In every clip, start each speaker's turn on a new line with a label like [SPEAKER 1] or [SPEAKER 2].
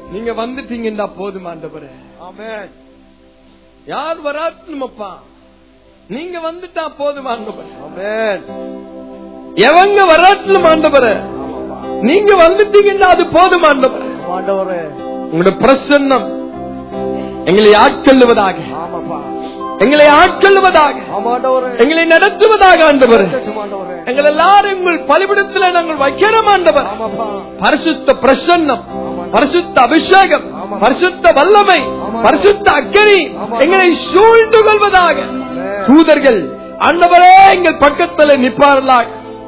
[SPEAKER 1] நீங்க வந்துட்டீங்கடா போதும் ஆண்டவரே
[SPEAKER 2] ஆமென்
[SPEAKER 1] யார் வராட்டுமப்பா நீங்க வந்துட்டா போதும் ஆண்டவரே
[SPEAKER 2] ஆமென்
[SPEAKER 1] எவங்க வராட்டிலும் ஆண்டவரே
[SPEAKER 2] ஆமாப்பா
[SPEAKER 1] நீங்க வந்துட்டீங்கன்னா அது போதும் ஆண்டவரே
[SPEAKER 2] ஆண்டவரே
[SPEAKER 1] உங்களுடைய பிரசன்னம் எங்களை ஆட்கொள்ளுவதாக
[SPEAKER 2] ஆமாப்பா
[SPEAKER 1] எங்களை ஆட்கொள்ளுவதாக
[SPEAKER 2] ஆமாண்டவரே
[SPEAKER 1] எங்களை நடத்துவதாக ஆண்டவர்
[SPEAKER 2] ஆண்டவரே
[SPEAKER 1] எங்கள் எல்லாரும் உங்கள் பலிபிடத்தில் நாங்கள் வைக்கிறோம் ஆண்டவர்
[SPEAKER 2] ஆமாப்பா
[SPEAKER 1] பரிசுத்த பிரசன்னம் பரிசுத்த அபிஷேகம் பரிசுத்த வல்லமை பரிசுத்த அக்கறை எங்களை சூழ்ந்து கொள்வதாக தூதர்கள் ஆண்டவரே எங்கள் பக்கத்தில் நிற்பார்களாக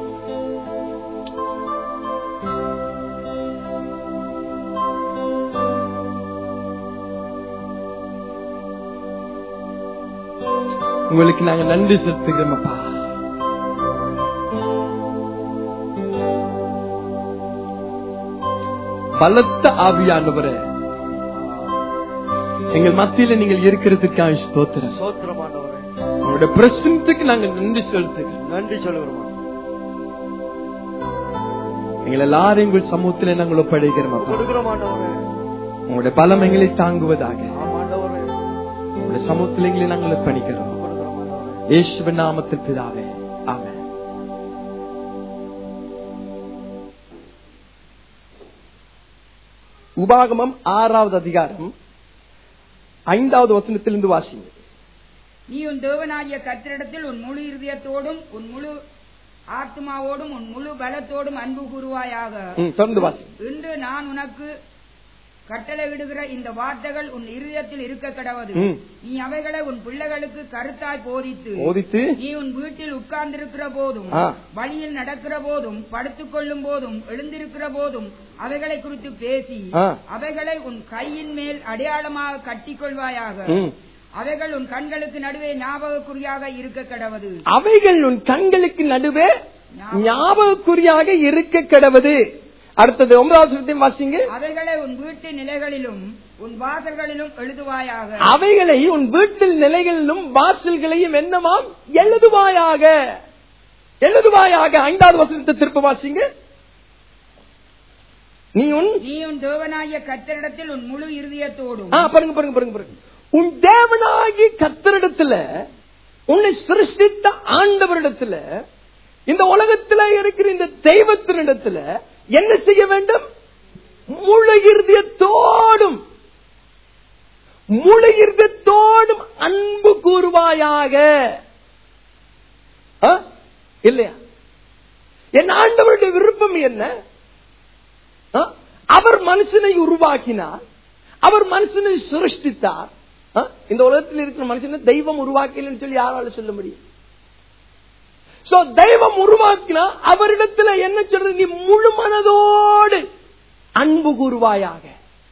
[SPEAKER 1] உங்களுக்கு நாங்க நன்றி செலுத்துகிறோம் அப்பா பலத்த ஆவியானவரே எங்கள் மத்தியில நீங்கள் இருக்கிறதுக்காக ஸ்தோத்திரம்
[SPEAKER 2] சோத்திரம் ஆண்டவரே
[SPEAKER 1] உங்களுடைய பிரசனத்துக்கு நாங்க நன்றி செலுத்துகிறோம்
[SPEAKER 2] நன்றி சொல்லுகிறோம்
[SPEAKER 1] எங்கள் எல்லாரும் எங்கள் சமூகத்திலே நாங்கள் ஒப்படைக்கிறோம் அப்பா
[SPEAKER 2] கொடுக்கிறோம் ஆண்டவரே
[SPEAKER 1] உங்களுடைய பலம் எங்களை தாங்குவதாக
[SPEAKER 2] ஆமா ஆண்டவரே
[SPEAKER 1] உங்களுடைய சமூகத்தில் எங்களை நாங்கள் ஒப்படைக்கிறோம்
[SPEAKER 2] கொடுக்கிறோம் ஆண்டவரே
[SPEAKER 1] இயேசுவின் நாமத்தில் பிதாவே ஆமென் உபாகமம் ஆறாவது அதிகாரம் ஐந்தாவது வசனத்திலிருந்து வாசிங்க
[SPEAKER 3] நீ உன் தேவனாகிய கத்திரிடத்தில் உன் முழு இருதயத்தோடும் உன் முழு ஆத்மாவோடும் உன் முழு பலத்தோடும் அன்பு கூறுவாயாக
[SPEAKER 1] ம், தொடர்ந்து வாசிங்க
[SPEAKER 3] இன்று நான் உனக்கு கட்டளையிடுகிற இந்த வார்த்தைகள் உன் இருதயத்தில் இருக்க கடவது
[SPEAKER 1] ம்.
[SPEAKER 3] நீ அவைகளை உன் பிள்ளைகளுக்கு கருத்தாய் போதித்து
[SPEAKER 1] போதித்து
[SPEAKER 3] நீ உன் வீட்டில் உட்கார்ந்திருக்கிற போதும்
[SPEAKER 1] ஆ.
[SPEAKER 3] வழியில் நடக்கிற போதும் படுத்துக் கொள்ளும் போதும் எழுந்திருக்கிற போதும் அவைகளை குறித்து பேசி
[SPEAKER 1] ஆ.
[SPEAKER 3] அவைகளை உன் கையின் மேல் அடையாளமாக கட்டிக்கொள்வாயாக
[SPEAKER 1] ம்.
[SPEAKER 3] அவைகள் உன் கண்களுக்கு நடுவே ஞாபகக்குறியாக இருக்க கடவது
[SPEAKER 1] அவைகள் உன் கண்களுக்கு நடுவே ஞாபகக்குறியாக இருக்க கிடவது அடுத்தது ஒன்பதாவது வசனத்தையும் வாசிங்க
[SPEAKER 3] அவைகளை உன் வீட்டு நிலைகளிலும் உன் வாசல்களிலும் எழுதுவாயாக
[SPEAKER 1] அவைகளை உன் வீட்டில் நிலைகளிலும் வாசல்களையும் என்னவாம் எழுதுவாயாக எழுதுவாயாக ஐந்தாவது வசனத்தை திருப்ப வாசிங்க நீ உன்
[SPEAKER 3] நீ உன் தேவனாகிய கத்தரிடத்தில் உன் முழு இருதயத்தோடும்
[SPEAKER 1] ஆ, பாருங்க பாருங்க பாருங்க பாருங்க உன் தேவனாகி கத்தரிடத்துல உன்னை சிருஷ்டித்த ஆண்டவரிடத்துல இந்த உலகத்துல இருக்கிற இந்த தெய்வத்தினிடத்துல என்ன செய்ய வேண்டும் முழு இருதயத்தோடும் முழு இருதயத்தோடும் அன்பு கூறுவாயாக ஆ? இல்லையா என் ஆண்டவருடைய விருப்பம் என்ன ஆ? அவர் மனுஷனை உருவாக்கினார் அவர் மனுஷனை சிருஷ்டித்தார் ஆ? இந்த உலகத்தில் இருக்கிற மனுஷனை தெய்வம் உருவாக்கலன்னு சொல்லி யாரால சொல்ல முடியும் சோ தெய்வம் உருவாக்கினா அவரிடத்துல என்ன சொல்றது நீ முழு மனதோடு அன்பு கூறுவாயாக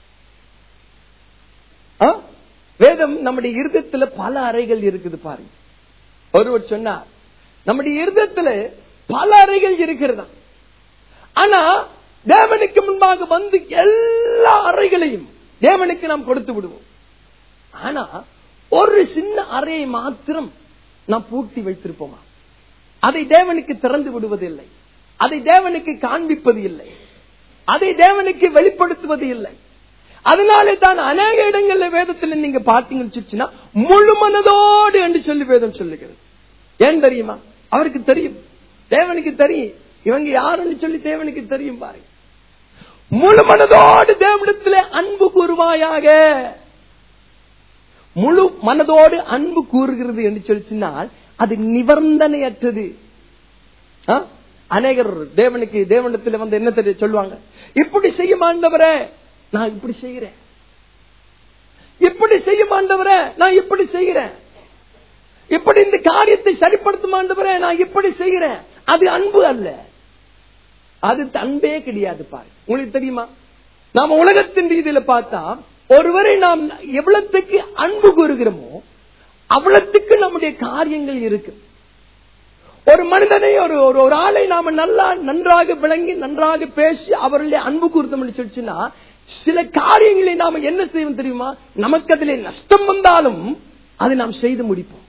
[SPEAKER 1] ஆ? வேதம் நம்முடைய இருதயத்துல பல அறைகள் இருக்குது பாருங்க ஒருவர் சொன்னார் நம்முடைய இருதயத்துல பல அறைகள் இருக்கிறதா ஆனா தேவனுக்கு முன்பாக வந்து எல்லா அறைகளையும் தேவனுக்கு நாம் கொடுத்து விடுவோம் ஆனா ஒரு சின்ன அறையை மாத்திரம் நாம் பூட்டி வைத்திருப்போமா அதை தேவனுக்கு திறந்து விடுவதில்லை அதை தேவனுக்கு காண்பிப்பது இல்லை அதை தேவனுக்கு வெளிப்படுத்துவது இல்லை அதனாலே தான் அநேக இடங்கள்ல வேதத்துல நீங்க பாத்தீங்கன்னு சொல்லிச்சுன்னா முழு மனதோடு என்று சொல்லி வேதம் சொல்லுகிறது ஏன் தெரியுமா அவருக்கு தெரியும் தேவனுக்கு தெரியும் இவங்க யாருன்னு சொல்லி தேவனுக்கு தெரியும் பாருங்க முழு மனதோடு தேவனிடத்துல அன்பு கூறுவாயாக முழு மனதோடு அன்பு கூறுகிறது என்று சொல்லிச்சுனால் அது நிபந்தனையற்றது ஆ? அநேகர் தேவனுக்கு தேவனிடத்தில் வந்து என்ன தெரிய சொல்லுவாங்க இப்படி செய்ய மாண்டவரே நான் இப்படி செய்கிறேன் இப்படி செய்ய மாண்டவரே நான் இப்படி செய்கிறேன் இப்படி இந்த காரியத்தை சரிப்படுத்த மாண்டவரே நான் இப்படி செய்கிறேன் அது அன்பு அல்ல அது அன்பே கிடையாது பாரு உங்களுக்கு தெரியுமா நாம உலகத்தின் ரீதியில பார்த்தா ஒருவரை நாம் எவ்வளத்துக்கு அன்பு கூறுகிறோமோ அவ்வளத்துக்கு நம்முடைய காரியங்கள் இருக்கு ஒரு மனிதனை ஒரு ஒரு ஒரு ஆளை நாம நல்லா நன்றாக விளங்கி நன்றாக பேசி அவர்களே அன்பு கூர்த்தம் சொல்லிச்சுன்னா சில காரியங்களை நாம என்ன செய்வோம் தெரியுமா நமக்கு அதிலே நஷ்டம் வந்தாலும் அதை நாம் செய்து முடிப்போம்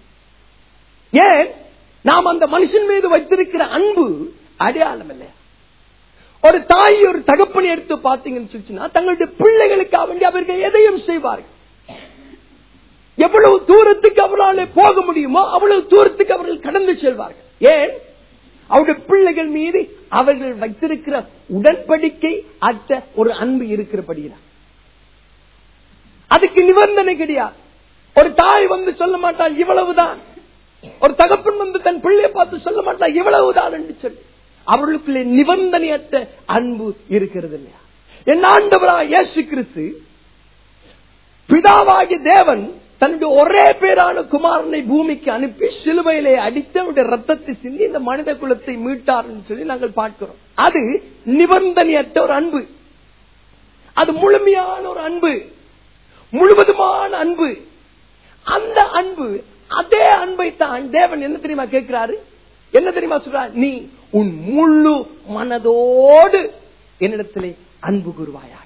[SPEAKER 1] ஏன் நாம் அந்த மனுஷன் மீது வைத்திருக்கிற அன்பு அடையாளம் இல்லையா ஒரு தாய் ஒரு தகப்பனை எடுத்து பார்த்தீங்கன்னு சொல்லிச்சுன்னா தங்களுடைய பிள்ளைகளுக்காக வேண்டி அவர்கள் எதையும் செய்வார்கள் எவ்வளவு தூரத்துக்கு அவர்களால் போக முடியுமோ அவ்வளவு தூரத்துக்கு அவர்கள் கடந்து செல்வார்கள் ஏன் அவருடைய பிள்ளைகள் மீது அவர்கள் வைத்திருக்கிற உடன்படிக்கை அற்ற ஒரு அன்பு இருக்கிறபடியா அதுக்கு நிபந்தனை கிடையாது ஒரு தாய் வந்து சொல்ல மாட்டாள் இவ்வளவுதான் ஒரு தகப்பன் வந்து தன் பிள்ளையை பார்த்து சொல்ல மாட்டாள் இவ்வளவுதான் என்று சொல்லி அவர்களுக்குள்ளே நிபந்தனையற்ற அன்பு இருக்கிறது இல்லையா என் ஆண்டவராக இயேசு கிறிஸ்து பிதாவாகிய தேவன் தன்னுடைய ஒரே பேரான குமாரனை பூமிக்கு அனுப்பி சிலுவையிலே அடித்து அவருடைய ரத்தத்தை சிந்தி இந்த மனித குலத்தை மீட்டார் சொல்லி நாங்கள் பார்க்கிறோம் அது நிபந்தனையற்ற ஒரு அன்பு அது முழுமையான ஒரு அன்பு முழுவதுமான அன்பு அந்த அன்பு அதே அன்பை தான் தேவன் என்ன தெரியுமா கேட்கிறாரு என்ன தெரியுமா சொல்றார் நீ உன் முழு மனதோடு என்னிடத்திலே அன்பு கூறுவாயாக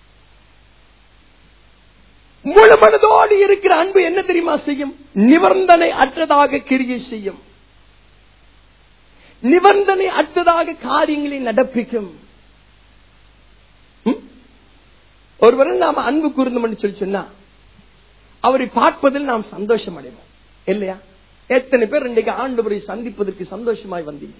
[SPEAKER 1] முழு மனதோடு இருக்கிற அன்பு என்ன தெரியுமா செய்யும் நிபந்தனை அற்றதாக கிரியை செய்யும் நிபந்தனை அற்றதாக காரியங்களை நடப்பிக்கும் ம்? ஒருவரை நாம அன்பு கூர்ந்தோம் சொல்லி சொன்னா அவரை பார்ப்பதில் நாம் சந்தோஷம் அடைவோம் இல்லையா எத்தனை பேர் இன்றைக்கு ஆண்டவரை சந்திப்பதற்கு சந்தோஷமாய் வந்தீங்க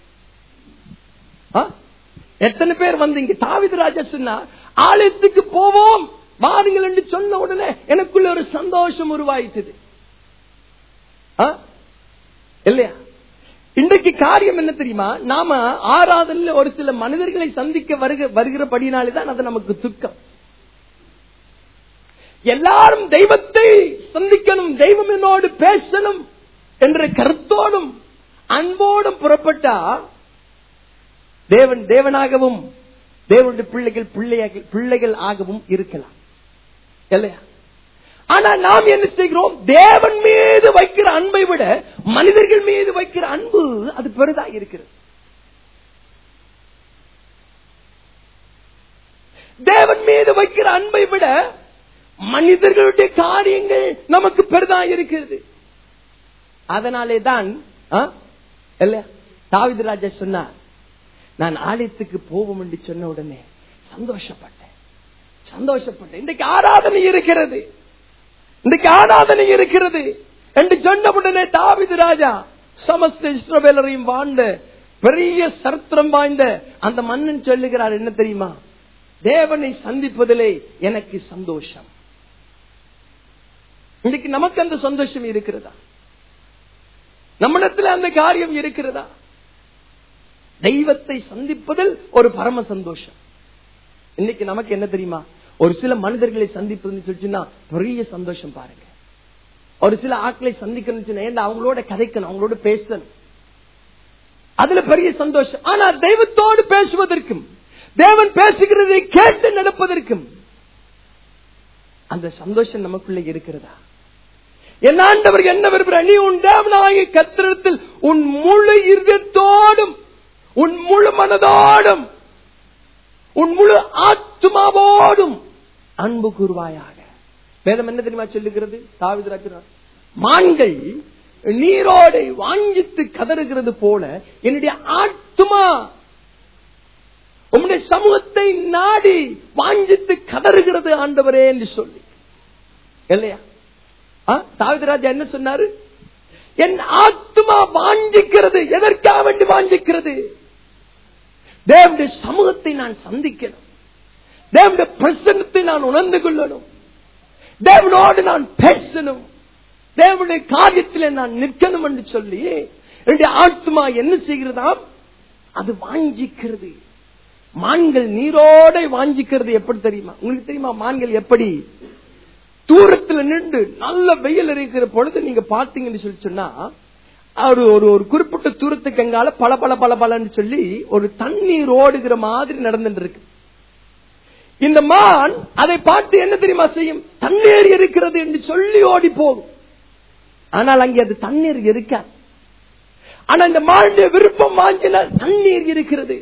[SPEAKER 1] ஆ? எத்தனை பேர் வந்தீங்க தாவித ராஜா சொன்னா ஆலயத்துக்கு போவோம் வாருங்கள் என்று சொன்ன உடனே எனக்குள்ள ஒரு சந்தோஷம் உருவாயிட்டது ஆ? இல்லையா இன்றைக்கு காரியம் என்ன தெரியுமா நாம ஆராதனையில் ஒரு சில மனிதர்களை சந்திக்க வருக வருகிறபடினாலே தான் அது நமக்கு துக்கம் எல்லாரும் தெய்வத்தை சந்திக்கணும் தெய்வம் என்னோடு பேசணும் என்ற கருத்தோடும் அன்போடும் புறப்பட்டா தேவன் தேவனாகவும் தேவனுடைய பிள்ளைகள் பிள்ளையாக பிள்ளைகள் ஆகவும் இருக்கலாம் இல்லையா ஆனா நாம் என்ன செய்கிறோம் தேவன் மீது வைக்கிற அன்பை விட மனிதர்கள் மீது வைக்கிற அன்பு அது பெரிதா இருக்கிறது தேவன் மீது வைக்கிற அன்பை விட மனிதர்களுடைய காரியங்கள் நமக்கு பெரிதா இருக்கிறது அதனாலே தான் ஆ? இல்லையா தாவித ராஜா சொன்னார் நான் ஆலயத்துக்கு போவோம் என்று சொன்ன உடனே சந்தோஷப்பட்டேன் சந்தோஷப்பட்டேன் இன்றைக்கு ஆராதனை இருக்கிறது இன்றைக்கு ஆராதனை இருக்கிறது என்று சொன்ன உடனே தாவிது ராஜா சமஸ்த இஸ்ரவேலரையும் வாழ்ந்த பெரிய சரித்திரம் வாய்ந்த அந்த மன்னன் சொல்லுகிறார் என்ன தெரியுமா தேவனை சந்திப்பதிலே எனக்கு சந்தோஷம் இன்னைக்கு நமக்கு அந்த சந்தோஷம் இருக்கிறதா நம்மிடத்தில் அந்த காரியம் இருக்கிறதா தெய்வத்தை சந்திப்பதில் ஒரு பரம சந்தோஷம் இன்னைக்கு நமக்கு என்ன தெரியுமா ஒரு சில மனிதர்களை சந்திப்பதுன்னு சொல்லிச்சுன்னா பெரிய சந்தோஷம் பாருங்க ஒரு சில ஆட்களை சந்திக்கணும்னு சொன்னா, ஏன்டா அவங்களோட கதைக்கணும் அவங்களோட பேசணும் அதுல பெரிய சந்தோஷம் ஆனா தெய்வத்தோடு பேசுவதற்கும் தேவன் பேசுகிறதை கேட்டு நடப்பதற்கும் அந்த சந்தோஷம் நமக்குள்ள இருக்கிறதா என் ஆண்டவர் என்ன விரும்புகிறார் நீ உன் தேவனாகிய கத்திரத்தில் உன் முழு இருதயத்தோடும் உன் முழு மனதோடும் உன் முழு ஆத்மாவோடும் அன்பு கூறுவாயாக வேதம் என்ன தெரியுமா சொல்லுகிறது தாவித மான்கள் நீரோடை வாஞ்சித்து கதறுகிறது போல என்னுடைய ஆத்மா உம்முடைய சமூகத்தை நாடி வாஞ்சித்து கதறுகிறது ஆண்டவரே என்று சொல்லி இல்லையா தாவிதராஜா என்ன சொன்னாரு என் ஆத்மா வாஞ்சிக்கிறது எதற்காக வேண்டி வாஞ்சிக்கிறது தேவனுடைய சமூகத்தை நான் சந்திக்கணும் தேவனுடைய பிரசன்னத்தை நான் உணர்ந்து கொள்ளணும் தேவனோடு நான் பேசணும் தேவனுடைய காரியத்தில் நான் நிற்கணும் என்று சொல்லி என்னுடைய ஆத்மா என்ன செய்கிறதாம் அது வாஞ்சிக்கிறது மான்கள் நீரோட வாஞ்சிக்கிறது எப்படி தெரியுமா உங்களுக்கு தெரியுமா மான்கள் எப்படி தூரத்துல நின்று நல்ல வெயில் இருக்கிற பொழுது நீங்க பாத்தீங்கன்னு சொல்லி சொன்னா ஒரு ஒரு ஒரு குறிப்பிட்ட தூரத்துக்கு எங்கால பல பல பல பலன்னு சொல்லி ஒரு தண்ணீர் ஓடுகிற மாதிரி நடந்துட்டு இருக்கு இந்த மான் அதை பார்த்து என்ன தெரியுமா செய்யும் தண்ணீர் இருக்கிறது என்று சொல்லி ஓடி போகும் ஆனால் அங்கே அது தண்ணீர் இருக்க ஆனா இந்த மானுடைய விருப்பம் வாங்கின தண்ணீர் இருக்கிறது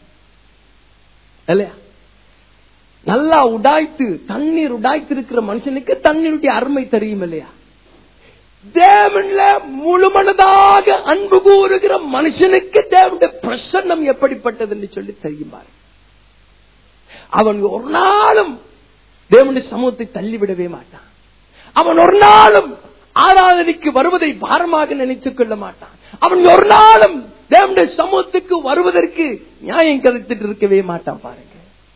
[SPEAKER 1] இல்லையா நல்லா உடாய்த்து தண்ணீர் உடாய்த்து இருக்கிற மனுஷனுக்கு தண்ணீருடைய அருமை தெரியும் இல்லையா தேவன்ல முழுமனதாக அன்பு கூறுகிற மனுஷனுக்கு தேவனுடைய பிரசன்னம் எப்படிப்பட்டது என்று சொல்லி தெரியும் பாரு அவன் ஒரு நாளும் தேவனுடைய சமூகத்தை தள்ளிவிடவே மாட்டான் அவன் ஒரு நாளும் ஆராதனைக்கு வருவதை பாரமாக நினைத்துக் கொள்ள மாட்டான் அவன் ஒரு நாளும் தேவனுடைய சமூகத்துக்கு வருவதற்கு நியாயம் கருத்துட்டு இருக்கவே மாட்டான் பாருங்க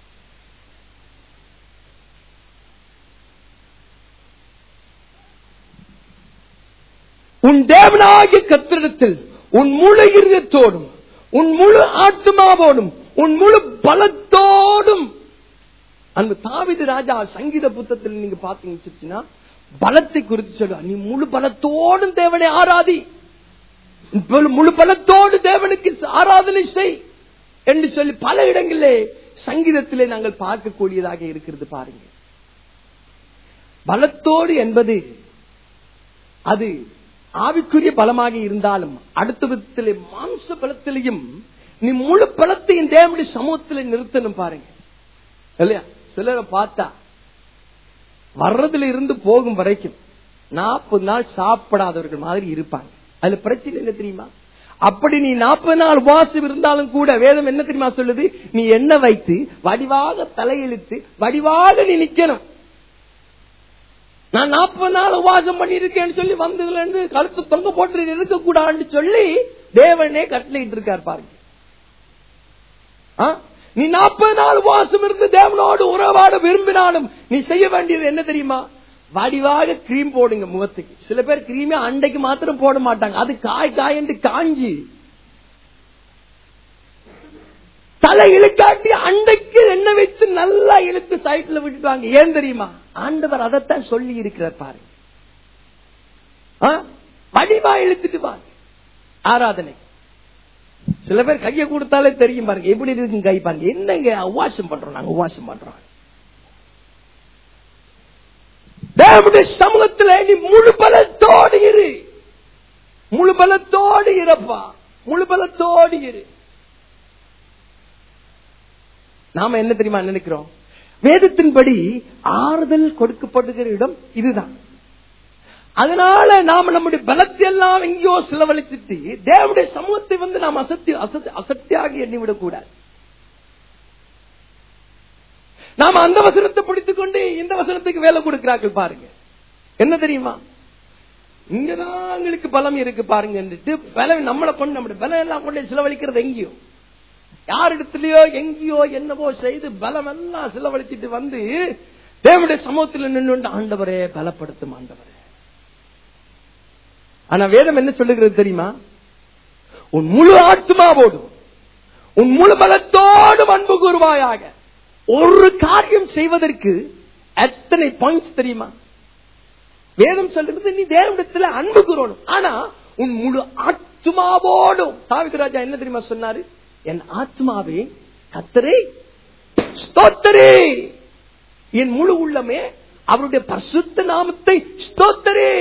[SPEAKER 1] உன் தேவனாகிய கத்திரத்தில் உன் முழு இருதயத்தோடும் உன் முழு ஆத்மாவோடும் உன் முழு பலத்தோடும் அந்த தாவிது ராஜா சங்கீத புத்தகத்தில் நீங்க பாத்தீங்கன்னா பலத்தை குறித்து சொல்லுவா நீ முழு பலத்தோடும் தேவனை ஆராதி முழு- முழு பலத்தோடு தேவனுக்கு ஆராதனை செய் என்று சொல்லி பல இடங்களிலே சங்கீதத்திலே நாங்கள் பார்க்கக்கூடியதாக இருக்கிறது பாருங்க பலத்தோடு என்பது அது ஆவிக்குரிய பலமாக இருந்தாலும் அடுத்த விதத்திலே மாம்ச பலத்திலையும் நீ முழு பலத்தையும் தேவனுடைய சமூகத்திலே நிறுத்தணும் பாருங்க இல்லையா சிலரை பார்த்தா வர்றதுல இருந்து போகும் வரைக்கும் நாற்பது நாள் சாப்பிடாதவர்கள் மாதிரி இருப்பாங்க அதுல பிரச்சனை என்ன தெரியுமா அப்படி நீ நாற்பது நாள் உபவாசம் இருந்தாலும் கூட வேதம் என்ன தெரியுமா சொல்லுது நீ எண்ணெய் வைத்து வடிவாக தலையெழுத்து வடிவாக நீ நிக்கணும் நான் நாற்பது நாள் உபவாசம் பண்ணியிருக்கேன்னு சொல்லி வந்ததுல இருந்து கழுத்து தொங்க போட்டு இருக்க கூடாதுன்னு சொல்லி தேவனே கட்டளையிட்டு இருக்கார் பாருங்க ஆ? நீ நாற்பது நாள் உபவாசம் இருந்து தேவனோடு உறவாட விரும்பினாலும் நீ செய்ய வேண்டியது என்ன தெரியுமா வடிவாக கிரீம் போடுங்க முகத்துக்கு சில பேர் கிரீமே அண்டைக்கு மாத்திரம் போட மாட்டாங்க அது காய் காயண்டு காஞ்சி தலை இழுக்காட்டி அண்டைக்கு எண்ணெய் வச்சு நல்லா இழுத்து சைட்ல விட்டுட்டாங்க ஏன் தெரியுமா ஆண்டவர் அதைத்தான் சொல்லி இருக்கிறார் பாருங்க ஆ? வடிவா இழுத்துட்டு வாங்க ஆராதனை சில பேர் கையை கொடுத்தாலே தெரியும் பாருங்க எப்படி இருக்கு கை பாருங்க என்னங்க உவாசம் பண்றோம் நாங்க உவாசம் பண்றோம் தேவனுடைய சமூகத்துல நீ முழு பலத்தோடு இரு முழு பலத்தோடு இருப்பா முழு பலத்தோடு இரு நாம என்ன தெரியுமா நினைக்கிறோம் வேதத்தின்படி ஆறுதல் கொடுக்கப்படுகிற இடம் இதுதான் அதனால நாம நம்முடைய பலத்தை எல்லாம் எங்கேயோ செலவழித்துட்டு தேவனுடைய சமூகத்தை வந்து நாம் அசத்தி அசத்தி அசத்தியாக எண்ணிவிடக் கூடாது நாம அந்த வசனத்தை பிடித்துக் கொண்டு இந்த வசனத்துக்கு வேலை கொடுக்கிறார்கள் பாருங்க என்ன தெரியுமா இங்கதான் எங்களுக்கு பலம் இருக்கு பாருங்க பலம் நம்மளை கொண்டு நம்முடைய பலம் எல்லாம் கொண்டு செலவழிக்கிறது எங்கேயோ யாரிடத்திலயோ எங்கேயோ என்னவோ செய்து பலம் எல்லாம் செலவழிச்சிட்டு வந்து தேவனுடைய சமூகத்தில் நின்று ஆண்டவரே பலப்படுத்தும் ஆண்டவரே ஆனா வேதம் என்ன சொல்லுகிறது தெரியுமா உன் முழு ஆத்மாவோடும் உன் முழு பலத்தோடும் அன்பு கூறுவாயாக ஒரு காரியம் செய்வதற்கு எத்தனை பாயிண்ட்ஸ் தெரியுமா வேதம் சொல்றது நீ தேவனிடத்துல அன்பு கூறணும் ஆனா உன் முழு ஆத்மாவோடும் தாவித ராஜா என்ன தெரியுமா சொன்னாரு என் ஆத்மாவே கத்தரே ஸ்தோத்தரே என் முழு உள்ளமே அவருடைய பரிசுத்த நாமத்தை ஸ்தோத்தரே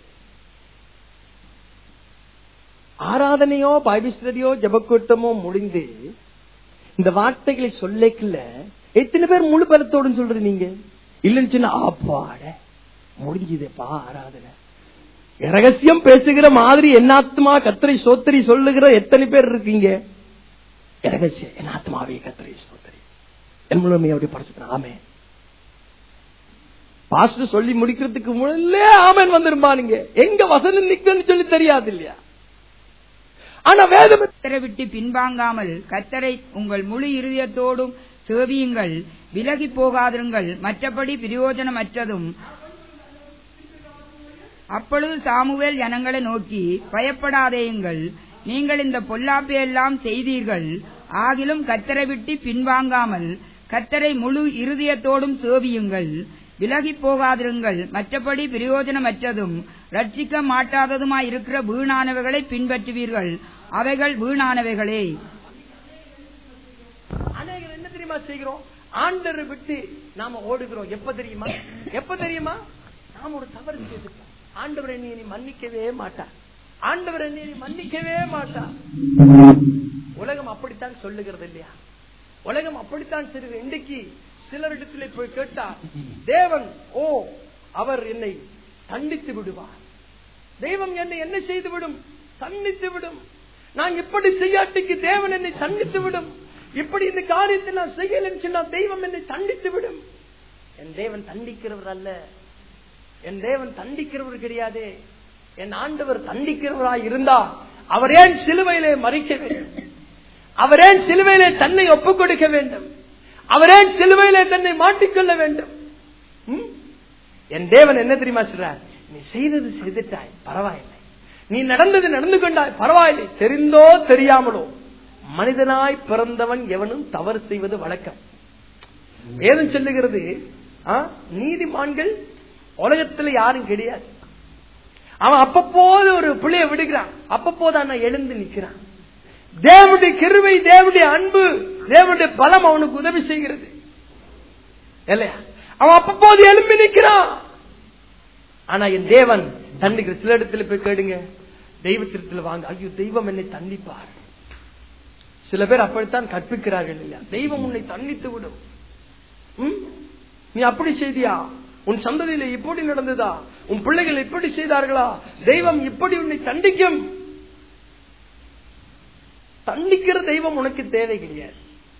[SPEAKER 1] ஆராதனையோ பைபிஸ்டரியோ ஜபக்கூட்டமோ முடிந்து இந்த வார்த்தைகளை சொல்லக்கல எத்தனை பேர் முழு பலத்தோடு சொல்ற நீங்க இல்லைன்னு சொன்னா அப்பாட முடிஞ்சதுப்பா ஆராதனை ரகசியம் பேசுகிற மாதிரி என்னாத்மா கத்திரை சோத்தரி சொல்லுகிற எத்தனை பேர் இருக்கீங்க ரகசியம் என் ஆத்மாவே கத்திரை சோத்தரி என் முழுமையை அப்படி படைச்சு ஆமே பாஸ்டர் சொல்லி முடிக்கிறதுக்கு முன்னே ஆமன் வந்துருமா நீங்க எங்க வசனம் நிக்குன்னு சொல்லி தெரியாது இல்லையா ஆனா வேதம்
[SPEAKER 3] கத்தரை விட்டு பின்வாங்காமல் கத்தரை உங்கள் முழு இருதயத்தோடும் சேவியுங்கள் விலகி போகாதிருங்கள் மற்றபடி பிரயோஜனமற்றதும் அப்பொழுது சாமுவேல் ஜனங்களை நோக்கி பயப்படாதேயுங்கள் நீங்கள் இந்த பொல்லாப்பையெல்லாம் செய்தீர்கள் ஆகிலும் கத்தரை விட்டு பின்வாங்காமல் கத்தரை முழு இருதயத்தோடும் சேவியுங்கள் விலகி போகாதிருங்கள் மற்றபடி பிரயோஜனமற்றதும் ரட்சிக்க மாட்டாததுமாய் இருக்கிற வீணானவைகளை பின்பற்றுவீர்கள் அவைகள் வீணானவைகளே
[SPEAKER 1] அநேகர் என்ன தெரியுமா செய்கிறோம் ஆண்டரை விட்டு நாம ஓடுகிறோம் எப்ப தெரியுமா எப்ப தெரியுமா நாம ஒரு தவறு செய்துட்டோம் ஆண்டவர் என்னை நீ மன்னிக்கவே மாட்டார் ஆண்டவர் என்னை நீ மன்னிக்கவே மாட்டார் உலகம் அப்படித்தான் சொல்லுகிறது இல்லையா உலகம் அப்படித்தான் சொல்லுகிறது இன்றைக்கு சிலரிடத்துல போய் கேட்டா தேவன் ஓ அவர் என்னை தண்டித்து விடுவார் தெய்வம் என்னை என்ன செய்து விடும் தண்டித்து விடும் நான் இப்படி செய்யாட்டிக்கு தேவன் என்னை தண்டித்து விடும் இப்படி இந்த காரியத்தை நான் செய்யலன்னு சொன்னா தெய்வம் என்னை தண்டித்து விடும் என் தேவன் தண்டிக்கிறவர் அல்ல என் தேவன் தண்டிக்கிறவர் கிடையாது என் ஆண்டவர் தண்டிக்கிறவராய் இருந்தா அவர் ஏன் சிலுவையிலே மறிக்க வேண்டும் அவர் ஏன் சிலுவையிலே தன்னை ஒப்புக் கொடுக்க வேண்டும் அவர் ஏன் சிலுவையிலே தன்னை மாட்டிக்கொள்ள வேண்டும் ம்? என் தேவன் என்ன தெரியுமா சொல்றார் நீ செய்தது செய்துட்டாய் பரவாயில்லை நீ நடந்தது நடந்து கொண்டாய் பரவாயில்லை தெரிந்தோ தெரியாமலோ மனிதனாய் பிறந்தவன் எவனும் தவறு செய்வது வழக்கம் வேதம் சொல்லுகிறது ஆ, நீதிமான்கள் உலகத்துல யாரும் கிடையாது அவன் அப்பப்போது ஒரு பிள்ளைய விடுகிறான் அப்பப்போது அவன் எழுந்து நிக்கிறான் தேவனுடைய கிருவை தேவனுடைய அன்பு தேவனுடைய பலம் அவனுக்கு உதவி செய்கிறது இல்லையா அவன் அப்பப்போது எழும்பி நிக்கிறான் ஆனா என் தேவன் தண்டிக்கிற சில இடத்துல போய் கேடுங்க தெய்வத்திடத்துல வாங்க ஐயோ தெய்வம் என்னை தண்டிப்பார் சில பேர் அப்படித்தான் கற்பிக்கிறார்கள் இல்லையா தெய்வம் உன்னை தண்டித்து விடும் ம்? நீ அப்படி செய்தியா உன் சந்ததியில இப்படி நடந்ததா உன் பிள்ளைகள் இப்படி செய்தார்களா தெய்வம் இப்படி உன்னை தண்டிக்கும் தண்டிக்கிற தெய்வம் உனக்கு தேவை கிடையாது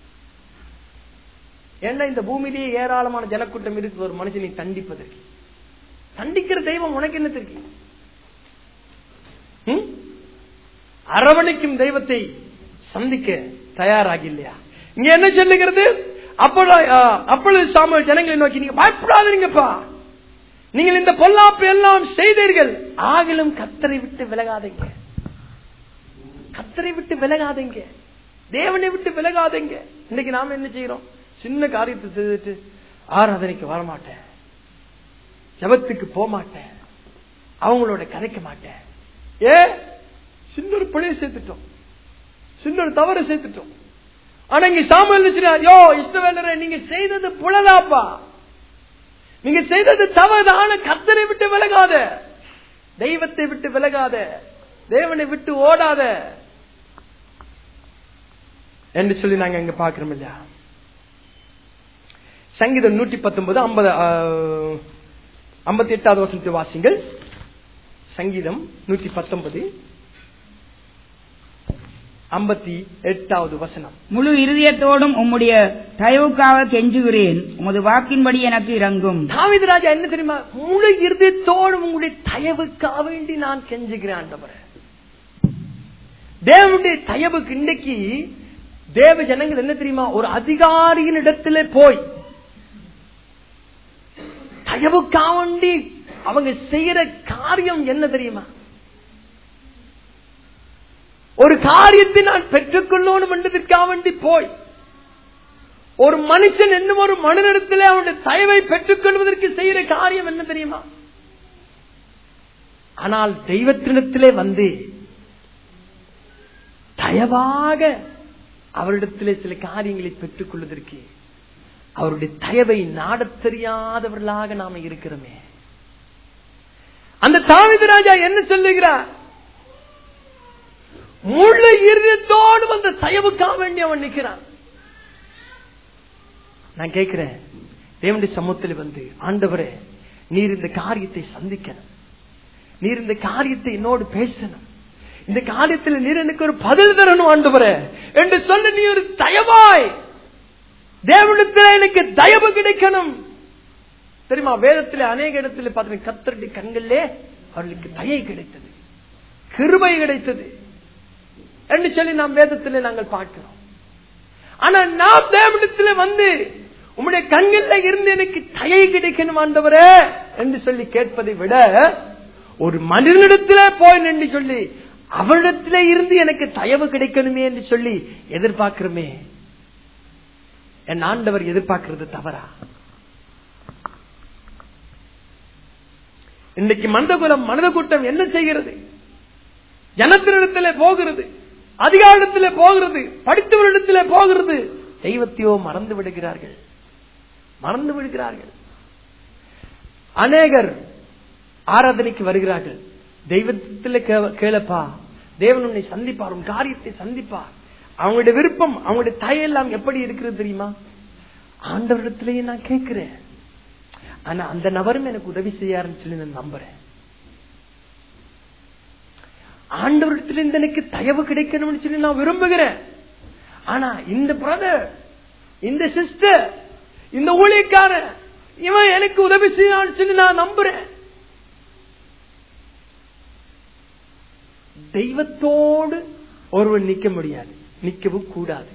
[SPEAKER 1] ஏன்னா இந்த பூமியிலேயே ஏராளமான ஜனக்கூட்டம் இருக்கு ஒரு மனுஷனை தண்டிப்பதற்கு தண்டிக்கிற தெய்வம் உனக்கு என்ன தெரியும் ம்? அரவணைக்கும் தெய்வத்தை சந்திக்க தயாராகி இல்லையா இங்க என்ன சொல்லுகிறது அப்பொழுது அஹ், அப்பொழுது சாமுவேல் ஜனங்களை நோக்கி நீங்க பயப்படாதீங்கப்பா நீங்கள் இந்த பொல்லாப்பு எல்லாம் செய்தீர்கள் ஆகிலும் கத்தரை விட்டு விலகாதீங்க கத்தரை விட்டு விலகாதீங்க தேவனை விட்டு விலகாதீங்க இன்னைக்கு நாம என்ன செய்யறோம் சின்ன காரியத்தை செய்துட்டு ஆராதனைக்கு வரமாட்டேன் ஜபத்துக்கு போக மாட்டேன் அவங்களோட கதைக்க மாட்டேன் ஏ சின்ன ஒரு பிழைய சேர்த்துட்டோம் சின்ன ஒரு தவறு சேர்த்துட்டோம் ஆனா இங்க சாமுவேல் யோ இஷ்டவேலரே நீங்க செய்தது புலதாப்பா நீங்க செய்தது தவறான கத்தனை விட்டு விலகாத தெய்வத்தை விட்டு விலகாத தேவனை விட்டு ஓடாத என்று சொல்லி நாங்க இங்க பாக்குறோம் இல்லையா சங்கீதம் நூற்றி பத்தொன்பது ஐம்பது ஐம்பத்தி எட்டாவது வசனத்தை வாசிங்கள் சங்கீதம் நூற்றி பத்தொன்பது ஐம்பத்தி எட்டாவது வசனம்
[SPEAKER 3] முழு இருதயத்தோடும் உம்முடைய தயவுக்காக கெஞ்சுகிறேன் உமது வாக்கின்படி எனக்கு இறங்கும்
[SPEAKER 1] தாவீது ராஜா என்ன தெரியுமா முழு இருதயத்தோடு உங்களுடைய தயவுக்காக வேண்டி நான் கெஞ்சுகிறேன் ஆண்டவரே தேவனுடைய தயவுக்கு இன்னைக்கு தேவ ஜனங்கள் என்ன தெரியுமா ஒரு அதிகாரியின் இடத்துல போய் தயவுக்காக வேண்டி அவங்க செய்யற காரியம் என்ன தெரியுமா ஒரு காரியத்தை நான் பெற்றுக்கொள்ளணும் என்றதற்காக வேண்டி போய் ஒரு மனுஷன் என்னும் ஒரு மனிதனிடத்தில் அவனுடைய தயவை பெற்றுக் கொள்வதற்கு செய்யற காரியம் என்ன தெரியுமா ஆனால் தெய்வத்தினிடத்திலே வந்து தயவாக அவரிடத்திலே சில காரியங்களை பெற்றுக் கொள்வதற்கு அவருடைய தயவை நாடத் தெரியாதவர்களாக நாம இருக்கிறோமே அந்த தாவித ராஜா என்ன சொல்லுகிறார் முழு இருதயத்தோடு அந்த தயவுக்காக வேண்டி அவன் நிற்கிறான் நான் கேட்கிறேன் தேவனுடைய சமூகத்தில் வந்து ஆண்டவரே நீர் இந்த காரியத்தை சந்திக்கணும் நீர் இந்த காரியத்தை என்னோடு பேசணும் இந்த காரியத்தில் நீர் எனக்கு ஒரு பதில் தரணும் ஆண்டவரே என்று சொல்ல நீ ஒரு தயவாய் தேவனிடத்தில் எனக்கு தயவு கிடைக்கணும் தெரியுமா வேதத்தில் அநேக இடத்துல பார்த்தீங்க கத்தருடைய கண்களிலே அவர்களுக்கு தயை கிடைத்தது கிருபை கிடைத்தது என்று சொல்லி நாம் வேதத்தில் நாங்கள் பார்க்கிறோம் ஆனா நாம் தேவனிடத்தில் வந்து உம்முடைய கண்கள்ல இருந்து எனக்கு தயை கிடைக்கணும் ஆண்டவரே என்று சொல்லி கேட்பதை விட ஒரு மனிதனிடத்திலே போய் நின்று சொல்லி அவரிடத்திலே இருந்து எனக்கு தயவு கிடைக்கணுமே என்று சொல்லி எதிர்பார்க்கிறோமே என் ஆண்டவர் எதிர்பார்க்கிறது தவறா இன்னைக்கு மந்தகுலம் மனித கூட்டம் என்ன செய்கிறது ஜனத்தினிடத்திலே போகிறது அதிகாரத்திலே போகிறது படித்தவரிடத்திலே போகிறது தெய்வத்தையோ மறந்து விடுகிறார்கள் மறந்து விடுகிறார்கள் அநேகர் ஆராதனைக்கு வருகிறார்கள் தெய்வத்தில் கேளப்பா தேவன் உன்னை சந்திப்பார் உன் காரியத்தை சந்திப்பார் அவங்களுடைய விருப்பம் அவங்களுடைய தயெல்லாம் எப்படி இருக்கிறது தெரியுமா ஆண்டவரிடத்திலேயே நான் கேட்கிறேன் ஆனா அந்த நபரும் எனக்கு உதவி செய்யாருன்னு சொல்லி நான் நம்புறேன் ஆண்டவரிடத்திலிருந்து எனக்கு தயவு கிடைக்கணும்னு சொல்லி நான் விரும்புகிறேன் ஆனா இந்த பிரதர் இந்த சிஸ்டர் இந்த ஊழியக்காரன் இவன் எனக்கு உதவி செய்யலாம்னு சொல்லி நான் நம்புறேன் தெய்வத்தோடு ஒருவன் நிக்க முடியாது நிக்கவும் கூடாது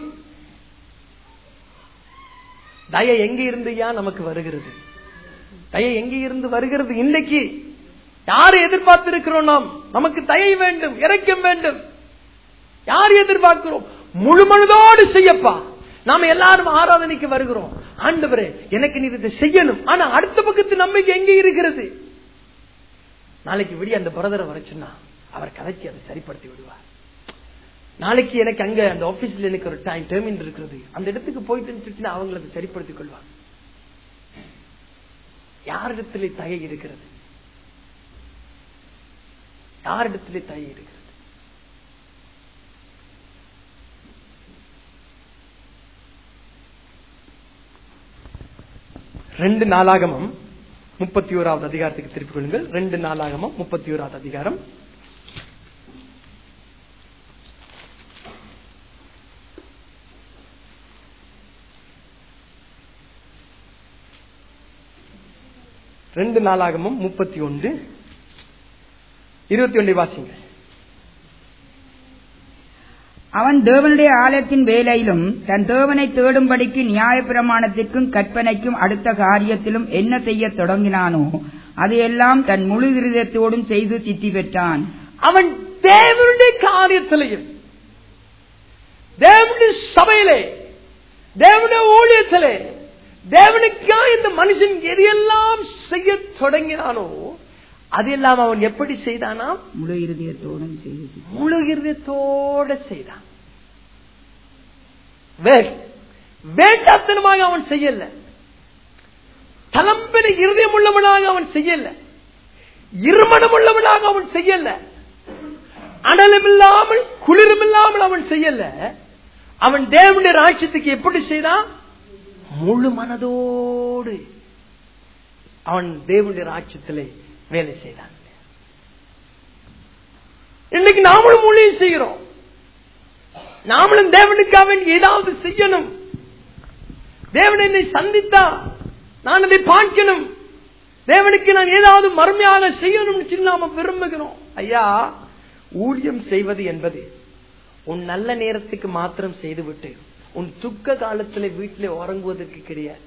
[SPEAKER 1] தய எங்க இருந்துயா நமக்கு வருகிறது தய எங்க இருந்து வருகிறது இன்னைக்கு யாரை எதிர்பார்த்திருக்கிறோம் நாம் நமக்கு தயை வேண்டும் இறக்கம் வேண்டும் யார் எதிர்பார்க்கிறோம் முழு மனதோடு செய்யப்பா நாம எல்லாரும் ஆராதனைக்கு வருகிறோம் ஆண்டவரே எனக்கு நீ இதை செய்யணும் ஆனா அடுத்த பக்கத்து நம்பிக்கை எங்க இருக்கிறது நாளைக்கு விடிய அந்த பிரதரை வர சொன்னா அவர் கதைச்சி அதை சரிப்படுத்தி விடுவார் நாளைக்கு எனக்கு அங்க அந்த ஆபீஸ்ல எனக்கு ஒரு டைம் டெர்மின் இருக்கிறது அந்த இடத்துக்கு போயிட்டு அவங்களை அதை சரிப்படுத்திக் கொள்வாங்க யாரிடத்திலே தகை இருக்கிறது யாரிடத்திலே தகை இருக்கிறது ரெண்டு நாளாகமம் முப்பத்தி ஓராவது அதிகாரத்துக்கு திருப்பிக் கொள்ளுங்கள் ரெண்டு நாளாகமம் முப்பத்தி ஓராவது அதிகாரம் ரெண்டு நாளாகமும் முப்பத்தி ஒன்று இருபத்தி ஒன்றை வாசிங்க
[SPEAKER 3] அவன் தேவனுடைய ஆலயத்தின் வேலையிலும் தன் தேவனை தேடும்படிக்கு நியாயப்பிரமாணத்திற்கும் கற்பனைக்கும் அடுத்த காரியத்திலும் என்ன செய்யத் தொடங்கினானோ அதையெல்லாம் தன் முழு இருதயத்தோடும் செய்து சித்தி பெற்றான்
[SPEAKER 1] அவன் தேவனுடைய காரியத்திலையும் தேவனுடைய சபையிலே தேவனுடைய ஊழியத்திலே தேவனுக்கா இந்த மனுஷன் எதையெல்லாம் செய்ய தொடங்கினானோ அதெல்லாம் அவன் எப்படி செய்தானா
[SPEAKER 3] முழு இருதயத்தோடும் செய்து சித்தி
[SPEAKER 1] முழு இருதயத்தோட செய்தான் வே- வேண்டாத்தனமாக அவன் செய்யல தளம்பின இருதயம் உள்ளவனாக அவன் செய்யல இருமணம் உள்ளவனாக அவன் செய்யல அனலும் இல்லாமல் குளிரும் இல்லாமல் அவன் செய்யல அவன் தேவனுடைய ராட்சியத்துக்கு எப்படி செய்தான் முழு மனதோடு அவன் தேவனுடைய ராட்சியத்திலே வேலை செய்தான் இன்னைக்கு நாமளும் ஊழியம் செய்கிறோம் நாமளும் தேவனுக்காக வேண்டி ஏதாவது செய்யணும் தேவன் என்னை சந்தித்தா நான் அதை பார்க்கணும் தேவனுக்கு நான் ஏதாவது மறுமையாக செய்யணும்னு சொல்லி நாம விரும்புகிறோம் ஐயா ஊழியம் செய்வது என்பது உன் நல்ல நேரத்துக்கு மாத்திரம் செய்துவிட்டு உன் துக்க காலத்துல வீட்டிலே உறங்குவதற்கு கிடையாது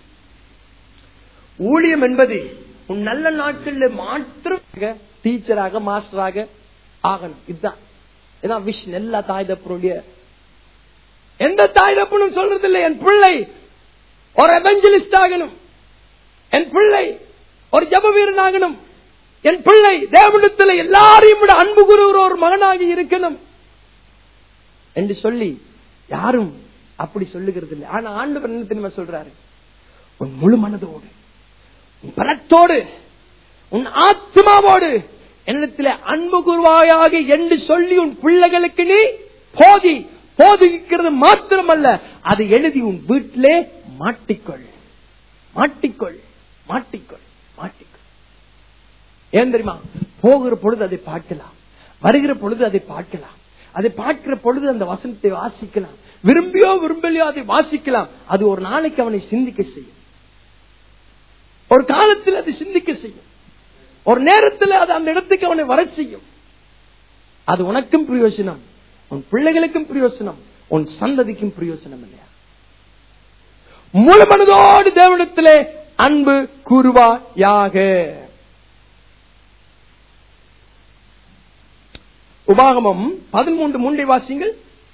[SPEAKER 1] ஊழியம் என்பது உன் நல்ல நாட்கள்ல மாத்திரம் டீச்சராக மாஸ்டராக ஆகணும் இதுதான் இதான் விஷன் எல்லா தாய் தப்பனுடைய எந்த தாய் தப்பனும் சொல்றது இல்லை என் பிள்ளை ஒரு எவஞ்சலிஸ்ட் ஆகணும் என் பிள்ளை ஒரு ஜப வீரன் ஆகணும் என் பிள்ளை தேவனத்தில் எல்லாரையும் விட அன்பு கூறுகிற ஒரு மகனாகி இருக்கணும் என்று சொல்லி யாரும் அப்படி சொல்லுகிறது இல்லை ஆனா ஆண்டவர் என்ன தெரியுமா சொல்றாரு உன் முழு மனதோடு உன் பலத்தோடு உன் ஆத்மாவோடு என்னிடத்தில் அன்பு குருவாயாக என்று சொல்லி உன் பிள்ளைகளுக்கு நீ போதி போதிக்கிறது மாத்திரமல்ல அதை எழுதி உன் வீட்டிலே மாட்டிக்கொள் மாட்டிக்கொள் மாட்டிக்கொள் மாட்டிக்கொள் ஏன் தெரியுமா போகிற பொழுது அதை பார்க்கலாம் வருகிற பொழுது அதை பார்க்கலாம் அதை பார்க்கிற பொழுது அந்த வசனத்தை வாசிக்கலாம் விரும்பியோ விரும்பலையோ அதை வாசிக்கலாம் அது ஒரு நாளைக்கு அவனை சிந்திக்க செய்யும் ஒரு காலத்தில் அது சிந்திக்க செய்யும் ஒரு நேரத்தில் அது அந்த இடத்துக்கு அவனை வர செய்யும் அது உனக்கும் பிரயோசனம் உன் பிள்ளைகளுக்கும் பிரயோசனம் உன் சந்ததிக்கும் பிரயோசனம் இல்லையா முழு மனதோடு தேவனிடத்திலே அன்பு கூறுவாயாக உபாகமம் பதிமூன்று மூன்றை வாசிங்கள்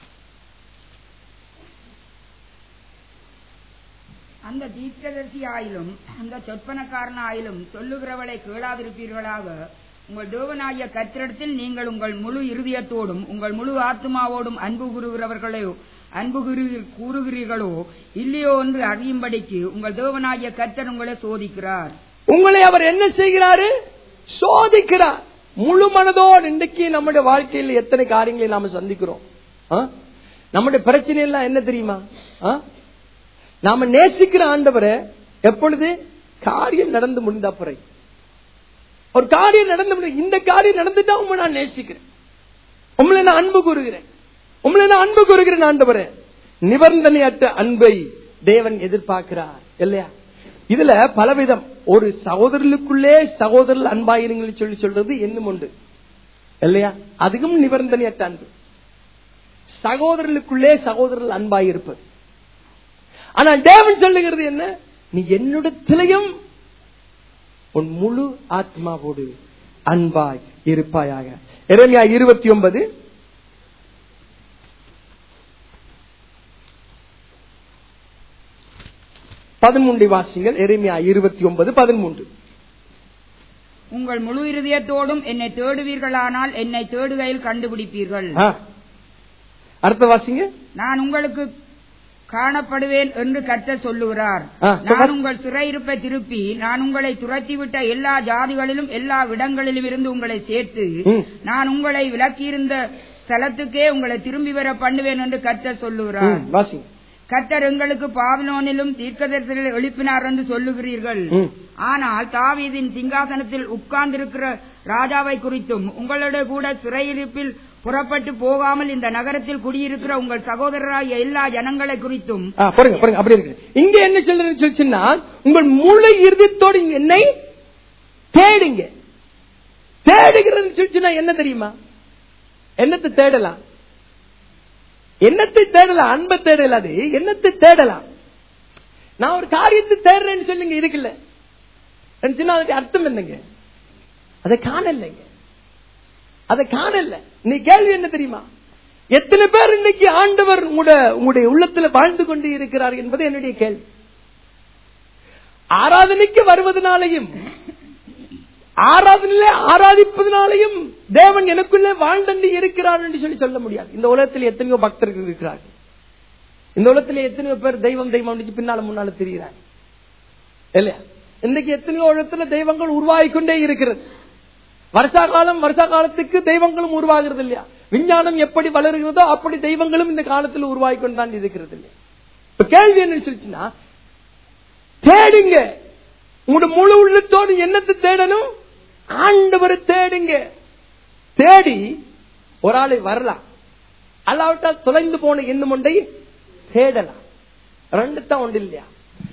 [SPEAKER 3] அந்த தீர்க்கதரிசி ஆயிலும் அந்த சொற்பனக்காரன் ஆயிலும் சொல்லுகிறவளை கேளாதிருப்பீர்களாக உங்கள் தேவனாகிய கத்திரத்தில் நீங்கள் உங்கள் முழு இருதயத்தோடும் உங்கள் முழு ஆத்மாவோடும் அன்பு கூறுகிறவர்களோ அன்பு கூறு- கூறுகிறீர்களோ இல்லையோ என்று அறியும்படிக்கு உங்கள் தேவனாகிய கத்தர் உங்களை சோதிக்கிறார்
[SPEAKER 1] உங்களை அவர் என்ன செய்கிறாரு சோதிக்கிறார் முழு மனதோடு இன்றைக்கு நம்முடைய வாழ்க்கையில் எத்தனை காரியங்களை நாம சந்திக்கிறோம் ஆ? நம்முடைய பிரச்சனை எல்லாம் என்ன தெரியுமா ஆ? நாம நேசிக்கிற ஆண்டவரை எப்பொழுது காரியம் நடந்து முடிந்த பிறகு ஒரு காரியம் நடந்து முடிந்த இந்த காரியம் நடந்துட்டா உங்களை நான் நேசிக்கிறேன் உங்களை நான் அன்பு கூறுகிறேன் உங்களை நான் அன்பு கூறுகிறேன் ஆண்டவரே நிபந்தனையற்ற அன்பை தேவன் எதிர்பார்க்கிறார் இல்லையா இதுல பலவிதம் ஒரு சகோதரர்களுக்குள்ளே சகோதரர்கள் அன்பாயிருங்கள் சொல்லி சொல்றது என்னும் உண்டு இல்லையா அதுக்கும் நிபந்தனையற்ற அன்பு சகோதரர்களுக்குள்ளே சகோதரர்கள் அன்பாயிருப்பது ஆனா தேவன் சொல்லுகிறது என்ன நீ என்னிடத்திலையும் உன் முழு ஆத்மாவோடு அன்பாய் இருப்பாயாக எரேமியா இருபத்தி ஒன்பது பதிமூன்று வாசிங்கள் எரேமியா இருபத்தி ஒன்பது பதிமூன்று
[SPEAKER 3] உங்கள் முழு இருதயத்தோடும் என்னை தேடுவீர்களானால் என்னை தேடுகையில் கண்டுபிடிப்பீர்கள்
[SPEAKER 1] ஆ. அடுத்த வாசிங்க
[SPEAKER 3] நான் உங்களுக்கு காணப்படுவேன் என்று கர்த்தர் சொல்லுகிறார்
[SPEAKER 1] ஆ,
[SPEAKER 3] நான்
[SPEAKER 1] சொல்லுங்க.
[SPEAKER 3] உங்கள் சிறையிருப்பை திருப்பி நான் உங்களை துரத்திவிட்ட எல்லா ஜாதிகளிலும் எல்லா இடங்களிலும் இருந்து உங்களை சேர்த்து
[SPEAKER 1] ம்.
[SPEAKER 3] நான் உங்களை விலக்கியிருந்த ஸ்தலத்துக்கே உங்களை திரும்பி வர பண்ணுவேன் என்று கர்த்தர் சொல்லுகிறார்
[SPEAKER 1] ம், வாசிங்க
[SPEAKER 3] கர்த்தர் எங்களுக்கு பாபிலோனிலும் தீர்க்கதரிசிகளை எழுப்பினார் என்று சொல்லுகிறீர்கள்
[SPEAKER 1] ம்.
[SPEAKER 3] ஆனால் தாவீதின் சிங்காசனத்தில் உட்கார்ந்திருக்கிற ராஜாவை குறித்தும் உங்களோட கூட சிறையிருப்பில் புறப்பட்டு போகாமல் இந்த நகரத்தில் குடியிருக்கிற உங்கள் சகோதரராகிய எல்லா ஜனங்களை குறித்தும்
[SPEAKER 1] ஆ, பாருங்க பாருங்க அப்படி இருக்கு இங்க என்ன சொல்றது சொல்லிச்சுன்னா உங்கள் முழு இறுதித்தோடு இங்க என்னை தேடுங்க தேடுகிறது சொல்லிச்சுன்னா என்ன தெரியுமா என்னத்தை தேடலாம் என்னத்தை தேடலாம் அன்பை தேடல அது என்னத்தை தேடலாம் நான் ஒரு காரியத்தை தேடுறேன்னு சொல்லுங்க இருக்குல்ல சொன்னா அதுக்கு அர்த்தம் என்னங்க அதை காணலைங்க அதை காணல நீ கேள்வி என்ன தெரியுமா எத்தனை பேர் இன்னைக்கு ஆண்டவர் உங்களோட உங்களுடைய உள்ளத்துல வாழ்ந்து கொண்டு இருக்கிறார் என்பது என்னுடைய கேள்வி ஆராதனைக்கு வருவதனாலையும் ஆராதனையில ஆராதிப்பதனாலையும் தேவன் எனக்குள்ளே வாழ்ந்தண்டு இருக்கிறார் என்று சொல்லி சொல்ல முடியாது இந்த உலகத்தில் எத்தனையோ பக்தர்கள் இருக்கிறார்கள் இந்த உலகத்தில் எத்தனையோ பேர் தெய்வம் தெய்வம் அப்படின்னு பின்னால முன்னால தெரிகிறாங்க இல்லையா இன்னைக்கு எத்தனையோ இடத்துல தெய்வங்கள் உருவாகி கொண்டே இருக்கிறது வருஷா காலம் வருஷா காலத்துக்கு தெய்வங்களும் உருவாகிறது இல்லையா விஞ்ஞானம் எப்படி வளருகிறதோ அப்படி தெய்வங்களும் இந்த காலத்தில் உருவாகி கொண்டான் இருக்கிறது இல்லையா இப்ப கேள்வி என்ன சொல்லிச்சுன்னா தேடுங்க உங்களோட முழு உள்ளத்தோடு என்னத்தை தேடணும் ஆண்டவரை தேடுங்க தேடி ஒரு ஆளை வரலாம் அல்லாவிட்டால் தொலைந்து போன எண்ணம் ஒன்றை தேடலாம் ரெண்டு தான் ஒன்று இல்லையா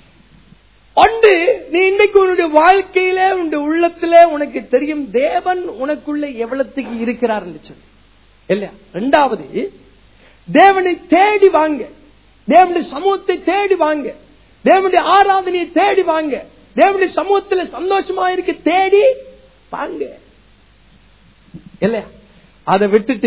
[SPEAKER 1] ஒன்று நீ இன்னைக்கு உன்னுடைய வாழ்க்கையில உன்னுடைய உள்ளத்துல உனக்கு தெரியும் தேவன் உனக்குள்ள எவ்வளவுக்கு இருக்கிறார் சொல்லி இல்லையா ரெண்டாவது தேவனை தேடி வாங்க தேவனுடைய சமூகத்தை தேடி வாங்க தேவனுடைய ஆராதனையை தேடி வாங்க தேவனுடைய சமூகத்துல சந்தோஷமா இருக்க தேடி வாங்க இல்லையா அதை விட்டுட்டு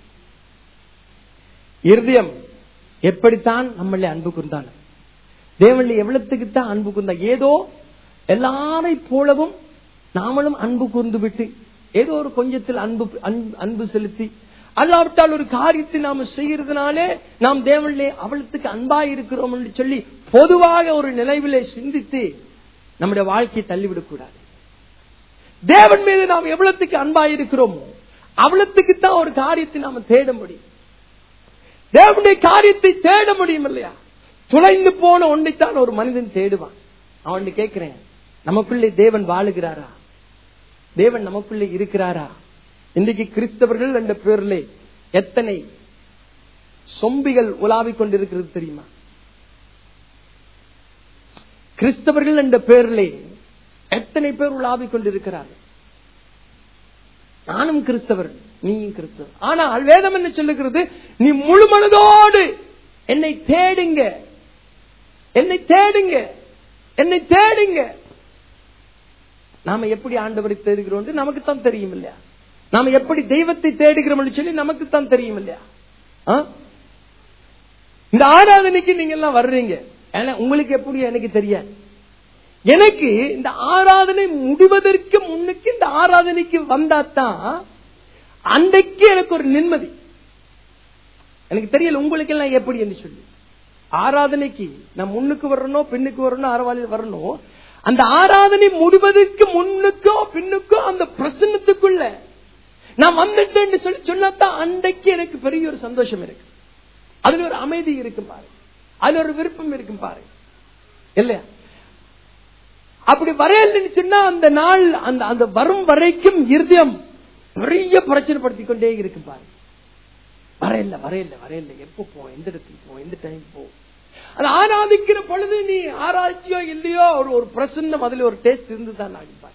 [SPEAKER 1] இருதயம் எப்படித்தான் நம்மள அன்பு கூர்ந்தாலும் தேவன்ல எவ்வளவுக்கு தான் அன்பு கூர்ந்தா ஏதோ எல்லாரை போலவும் நாமளும் அன்பு கூர்ந்து விட்டு ஏதோ ஒரு கொஞ்சத்தில் அன்பு அன்பு- அன்பு செலுத்தி அல்லாவிட்டால் ஒரு காரியத்தை நாம செய்யறதுனாலே நாம் தேவனிலே அவளத்துக்கு அன்பா இருக்கிறோம் என்று சொல்லி பொதுவாக ஒரு நிலைவிலே சிந்தித்து நம்முடைய வாழ்க்கையை தள்ளிவிடக் கூடாது தேவன் மீது நாம் எவ்வளவுக்கு அன்பா இருக்கிறோமோ அவ்வளத்துக்கு தான் ஒரு காரியத்தை நாம தேட முடியும் தேவனுடைய காரியத்தை தேட முடியும் இல்லையா துளைந்து போன ஒன்றைத்தான் ஒரு மனிதன் தேடுவான் அவன் கேட்கிறேன் நமக்குள்ளே தேவன் வாழுகிறாரா தேவன் நமக்குள்ளே இருக்கிறாரா இன்றைக்கு கிறிஸ்தவர்கள் என்ற பேர்ல எத்தனை சொம்பிகள் உலாவிக் கொண்டிருக்கிறது தெரியுமா கிறிஸ்தவர்கள் என்ற பேரிலே எத்தனை பேர் உலாவிக் கொண்டிருக்கிறார்கள் நானும் கிறிஸ்தவர் நீயும் கிறிஸ்தவர் ஆனால் வேதம் என்ன சொல்லுகிறது நீ முழு மனதோடு என்னை தேடுங்க என்னை தேடுங்க என்னை தேடுங்க நாம எப்படி ஆண்டவரை தேடுகிறோம் நமக்கு தான் தெரியும் இல்லையா நாம எப்படி தெய்வத்தை தேடுகிறோம் சொல்லி நமக்கு தான் தெரியும் இல்லையா ஆ? இந்த ஆராதனைக்கு நீங்க எல்லாம் வர்றீங்க ஏன்னா உங்களுக்கு எப்படி எனக்கு தெரியாது எனக்கு இந்த ஆராதனை முடிவதற்கு முன்னுக்கு இந்த ஆராதனைக்கு வந்தாதான் அன்றைக்கு எனக்கு ஒரு நிம்மதி எனக்கு தெரியல உங்களுக்கு எல்லாம் எப்படி என்று சொல்லி ஆராதனைக்கு நான் முன்னுக்கு வரணும் பின்னுக்கு வரணும் அரவாளியில் வரணும் அந்த ஆராதனை முடிவதற்கு முன்னுக்கோ பின்னுக்கோ அந்த பிரசன்னத்துக்குள்ள நான் வந்துட்டேன்னு சொல்லி சொன்னாதான் அன்றைக்கு எனக்கு பெரிய ஒரு சந்தோஷம் இருக்கு அதுல ஒரு அமைதி இருக்கும் பாரு அதுல ஒரு விருப்பம் இருக்கும் பாரு இல்லையா அப்படி வரையலன்னு சொன்னா அந்த நாள் அந்த அந்த வரும் வரைக்கும் இருதயம் பெரிய பிரச்சனைப்படுத்திக் கொண்டே இருக்கும் பாரு வரையில வரையில வரையில எப்போ போ எந்த இடத்துக்கு போ எந்த டைம் போ அது ஆராதிக்கிற பொழுது நீ ஆராய்ச்சியோ இல்லையோ ஒரு ஒரு பிரசன்னம் அதுல ஒரு டேஸ்ட் இருந்துதான் ஆகிப்பார்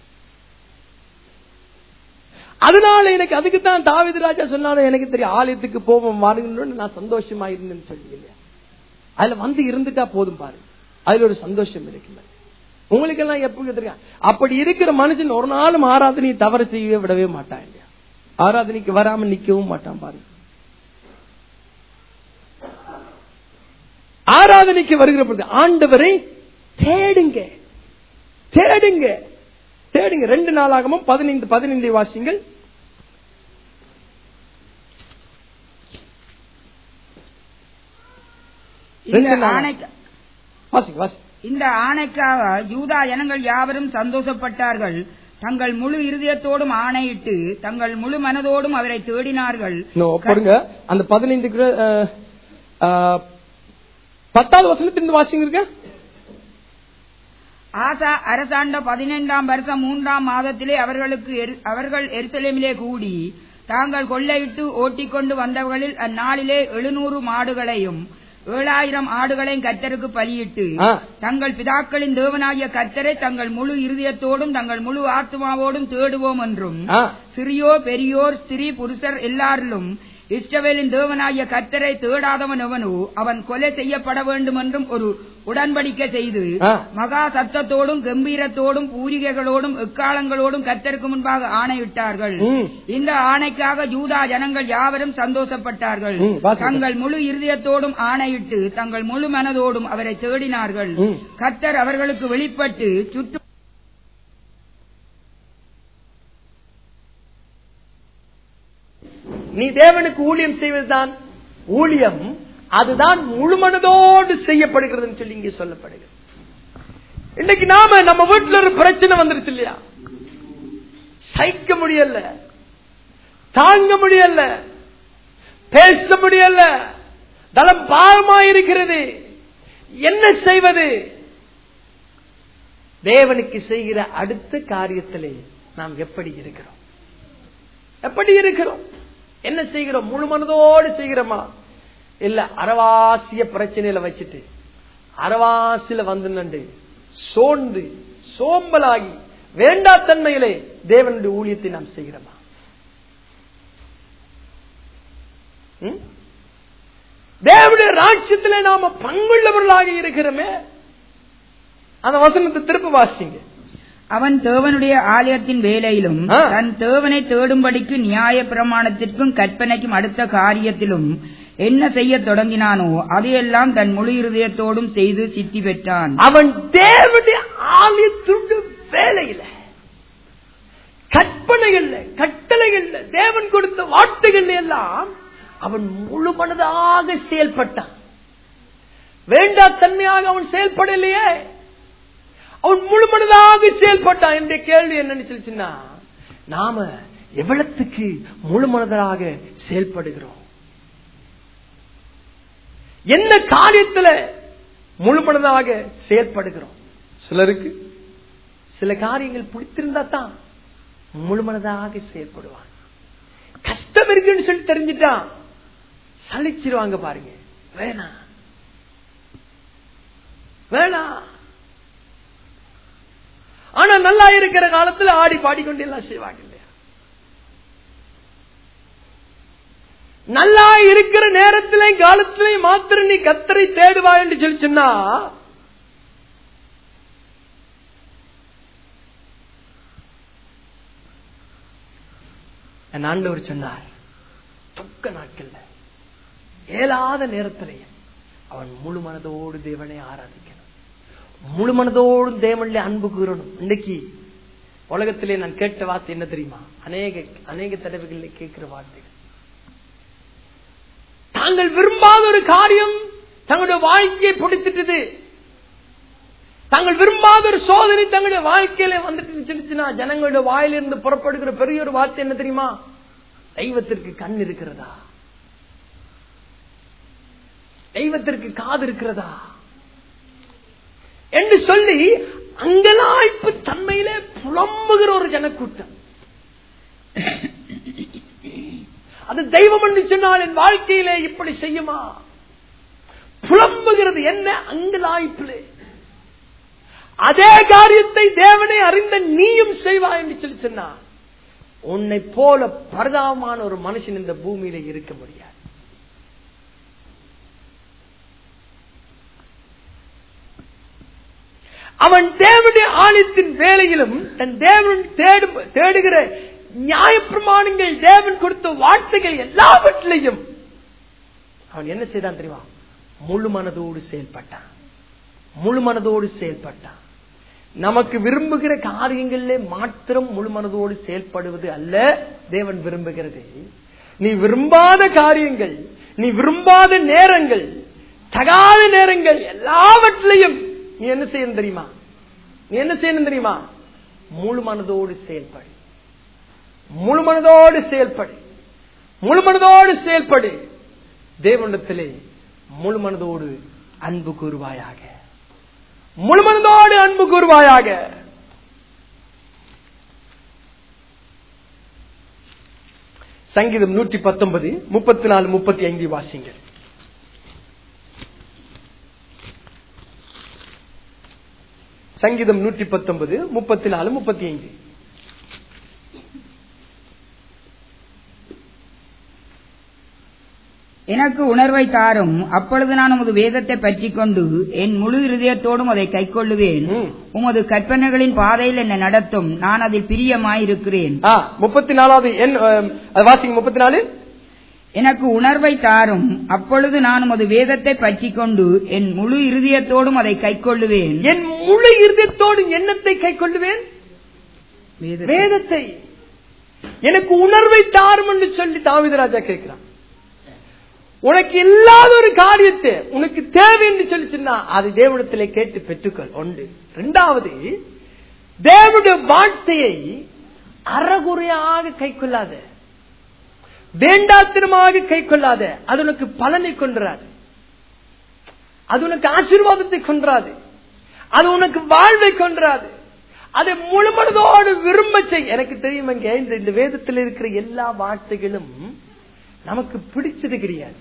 [SPEAKER 1] அதனால எனக்கு அதுக்கு தான் தாவித ராஜா சொன்னாலும் எனக்கு தெரியும் ஆலயத்துக்கு போவோம் வாருங்கன்னு நான் சந்தோஷமா இருந்தேன்னு சொல்லி இல்லையா அதுல வந்து இருந்துட்டா போதும் பாரு அதுல ஒரு சந்தோஷம் இருக்கு உங்களுக்கு எல்லாம் எப்படி தெரியும் அப்படி இருக்கிற மனுஷன் ஒரு நாளும் ஆராதனையை தவறு செய்யவே விடவே மாட்டான் இல்லையா ஆராதனைக்கு வராம நிக்கவும் மாட்டான் பாருங்க ஆராதனைக்கு வருகிற பொழுது ஆண்டவரை தேடுங்க தேடுங்க தேடுங்க ரெண்டு நாளாகவும் பதினைந்து பதினைந்து வாசிங்கள்
[SPEAKER 3] இந்த
[SPEAKER 1] ரெண்டு நாளா?
[SPEAKER 3] ஆணைக்கு
[SPEAKER 1] வாசிங்க வாசி
[SPEAKER 3] இந்த ஆணைக்காக யூதா ஜனங்கள் யாவரும் சந்தோஷப்பட்டார்கள் தங்கள் முழு இருதயத்தோடும் ஆணையிட்டு தங்கள் முழு மனதோடும் அவரை தேடினார்கள்
[SPEAKER 1] நோ, பாருங்க அந்த பதினைந்து பத்தாவது வசனத்திலிருந்து வாசிங்க இருக்க
[SPEAKER 3] ஆசா அரசாண்ட பதினைந்தாம் வருஷம் மூன்றாம் மாதத்திலே அவர்களுக்கு எரு- அவர்கள் எருசலேமிலே கூடி தாங்கள் கொள்ளையிட்டு ஓட்டிக்கொண்டு வந்தவர்களில் அந்நாளிலே எழுநூறு மாடுகளையும் ஏழாயிரம் ஆடுகளையும் கர்த்தருக்கு பலியிட்டு
[SPEAKER 1] ஆ.
[SPEAKER 3] தங்கள் பிதாக்களின் தேவனாகிய கர்த்தரை தங்கள் முழு இருதயத்தோடும் தங்கள் முழு ஆத்மாவோடும் தேடுவோம் என்றும்
[SPEAKER 1] ஆ.
[SPEAKER 3] சிறியோர் பெரியோர் ஸ்திரீ புருஷர் எல்லாரிலும் இஸ்ரவேலின் தேவனாகிய கர்த்தரை தேடாதவன் எவனோ அவன் கொலை செய்யப்பட வேண்டும் என்றும் ஒரு உடன்படிக்கை செய்து
[SPEAKER 1] ஆ.
[SPEAKER 3] மகா சத்தத்தோடும் கம்பீரத்தோடும் பூரிகைகளோடும் எக்காலங்களோடும் கர்த்தருக்கு முன்பாக ஆணையிட்டார்கள்
[SPEAKER 1] ம்.
[SPEAKER 3] இந்த ஆணைக்காக யூதா ஜனங்கள் யாவரும் சந்தோஷப்பட்டார்கள்
[SPEAKER 1] ம், வாசிங்க.
[SPEAKER 3] தங்கள் முழு இருதயத்தோடும் ஆணையிட்டு தங்கள் முழு மனதோடும் அவரை தேடினார்கள்
[SPEAKER 1] ம்.
[SPEAKER 3] கர்த்தர் அவர்களுக்கு வெளிப்பட்டு சுற்று
[SPEAKER 1] நீ தேவனுக்கு ஊழியம் செய்வதுதான் ஊழியம் அதுதான் முழு மனதோடு செய்யப்படுகிறதுன்னு சொல்லி இங்கே சொல்லப்படுகிறது இன்னைக்கு நாம நம்ம வீட்டுல ஒரு பிரச்சனை வந்துருச்சு இல்லையா சகிக்க முடியல தாங்க முடியல பேச முடியல தளம் பாவமா இருக்கிறது என்ன செய்வது தேவனுக்கு செய்கிற அடுத்த காரியத்திலே நாம் எப்படி இருக்கிறோம் எப்படி இருக்கிறோம் என்ன செய்கிறோம் முழு மனதோடு செய்கிறோமா இல்ல அரவாசிய பிரச்சனையில வச்சுட்டு அரவாசியில வந்து நண்டு சோர்ந்து சோம்பலாகி வேண்டாத்தன்மையிலே தேவனுடைய ஊழியத்தை நாம் செய்கிறோமா ம்? தேவனுடைய ராட்சியத்திலே நாம பங்குள்ளவர்களாக இருக்கிறோமே அந்த வசனத்தை திருப்ப வாசிங்க
[SPEAKER 3] அவன் தேவனுடைய ஆலயத்தின் வேலையிலும்
[SPEAKER 1] ஆ.
[SPEAKER 3] தன் தேவனை தேடும்படிக்கு நியாய பிரமாணத்திற்கும் கற்பனைக்கும் அடுத்த காரியத்திலும் என்ன செய்ய தொடங்கினானோ அதையெல்லாம் தன் முழு இருதயத்தோடும் செய்து சித்தி பெற்றான்
[SPEAKER 1] அவன் தேவனுடைய ஆலயத்துடைய வேலையில கற்பனைகள்ல கட்டளைகள்ல தேவன் கொடுத்த வார்த்தைகள்ல எல்லாம் அவன் முழு மனதாக செயல்பட்டான் வேண்டாத்தன்மையாக அவன் செயல்படலையே அவன் முழு மனதாக செயல்பட்டான் என்ற கேள்வி என்னன்னு சொல்லிச்சுன்னா நாம எவ்வளத்துக்கு முழு மனதாக செயல்படுகிறோம் என்ன காரியத்துல முழு மனதாக செயல்படுகிறோம் சிலருக்கு சில காரியங்கள் பிடித்திருந்தா தான் முழு மனதாக செயல்படுவாங்க கஷ்டம் இருக்குன்னு சொல்லி தெரிஞ்சுட்டா சலிச்சிருவாங்க பாருங்க வேணாம் வேணாம் ஆனா நல்லா இருக்கிற காலத்துல ஆடி பாடிக்கொண்டு எல்லாம் செய்வாங்க இல்லையா நல்லா இருக்கிற நேரத்திலையும் காலத்திலையும் மாத்திரம் நீ கத்தரை தேடுவா என்று சொல்லி சொன்னா என் ஆண்டவர் சொன்னார் துக்க நாட்கள்ல இயலாத நேரத்திலேயே அவன் முழு மனதோடு தேவனை ஆராதிக்கணும் முழு மனதோடு தேவனிலே அன்பு கூறணும் இன்னைக்கு உலகத்திலே நான் கேட்ட வார்த்தை என்ன தெரியுமா அநேக அநேக தடவைகளில் கேட்கிற வார்த்தைகள் தாங்கள் விரும்பாத ஒரு காரியம் தங்களுடைய வாழ்க்கையை பிடித்துட்டது தாங்கள் விரும்பாத ஒரு சோதனை தங்களுடைய வாழ்க்கையில வந்துட்டு இருந்துச்சுன்னா ஜனங்களுடைய வாயிலிருந்து புறப்படுகிற பெரிய ஒரு வார்த்தை என்ன தெரியுமா தெய்வத்திற்கு கண் இருக்கிறதா தெய்வத்திற்கு காது இருக்கிறதா என்று சொல்லி அங்கலாய்ப்பு தன்மையிலே புலம்புகிற ஒரு ஜனக்கூட்டம் அது தெய்வம் என்று சொன்னால் என் வாழ்க்கையிலே இப்படி செய்யுமா புலம்புகிறது என்ன அங்கலாய்ப்பிலே அதே காரியத்தை தேவனை அறிந்த நீயும் செய்வாய் என்று சொல்லி சொன்னார் உன்னை போல பரிதாபமான ஒரு மனுஷன் இந்த பூமியில இருக்க முடியாது அவன் தேவனுடைய ஆலயத்தின் வேலையிலும் தன் தேவன் தேடும் தேடுகிற நியாயப்பிரமாணங்கள் தேவன் கொடுத்த வார்த்தைகள் எல்லாவற்றிலையும் அவன் என்ன செய்தான் தெரியுமா முழு மனதோடு செயல்பட்டான் முழு மனதோடு செயல்பட்டான் நமக்கு விரும்புகிற காரியங்களிலே மாத்திரம் முழு மனதோடு செயல்படுவது அல்ல தேவன் விரும்புகிறது நீ விரும்பாத காரியங்கள் நீ விரும்பாத நேரங்கள் தகாத நேரங்கள் எல்லாவற்றிலையும் நீ என்ன செய்யணும் தெரியுமா நீ என்ன செய்யணும் தெரியுமா முழு மனதோடு செயல்படு முழு மனதோடு செயல்படு முழு மனதோடு செயல்படு தேவனிடத்திலே முழு மனதோடு அன்பு கூறுவாயாக முழு மனதோடு அன்பு கூறுவாயாக சங்கீதம் நூற்றி பத்தொன்பது முப்பத்தி நாலு முப்பத்தி ஐந்து வாசிங்கள் சங்கீதம் நூற்றி பத்தொன்பது முப்பத்தி நாலு முப்பத்தி ஐந்து
[SPEAKER 3] எனக்கு உணர்வை தாரும் அப்பொழுது நான் உமது வேதத்தை பற்றிக் கொண்டு என் முழு இருதயத்தோடும் அதை கைக்கொள்ளுவேன்
[SPEAKER 1] ம்.
[SPEAKER 3] உமது கற்பனைகளின் பாதையில் என்னை நடத்தும் நான் அதில் பிரியமாயிருக்கிறேன்
[SPEAKER 1] ஆ, முப்பத்தி நாலாவது எண் அஹ், அது வாசிங்க முப்பத்தி நாலு
[SPEAKER 3] எனக்கு உணர்வை தாரும் அப்பொழுது நான் உமது வேதத்தை பற்றிக் கொண்டு என் முழு இருதயத்தோடும் அதை கைக்கொள்ளுவேன்
[SPEAKER 1] என் முழு இருதயத்தோடு எண்ணத்தை கை கொள்ளுவேன் வேதத்தை எனக்கு உணர்வை தாரும் என்று சொல்லி தாவிதராஜா கேட்கிறான் உனக்கு இல்லாத ஒரு காரியத்தை உனக்கு தேவை என்று சொல்லி சொன்னா அது தேவனிடத்திலே கேட்டு பெற்றுக்கொள் ஒன்று இரண்டாவது தேவனுடைய வார்த்தையை அறகுறையாக கை கொள்ளாத வேண்டாத்திரமாக கை கொள்ளாத அது உனக்கு பலனை கொன்றாது அது உனக்கு ஆசீர்வாதத்தை கொன்றாது அது உனக்கு வாழ்வை கொன்றாது அதை முழுமனதோடு விரும்ப செய் எனக்கு தெரியுமங்க இந்த இந்த வேதத்தில் இருக்கிற எல்லா வார்த்தைகளும் நமக்கு பிடிச்சது கிடையாது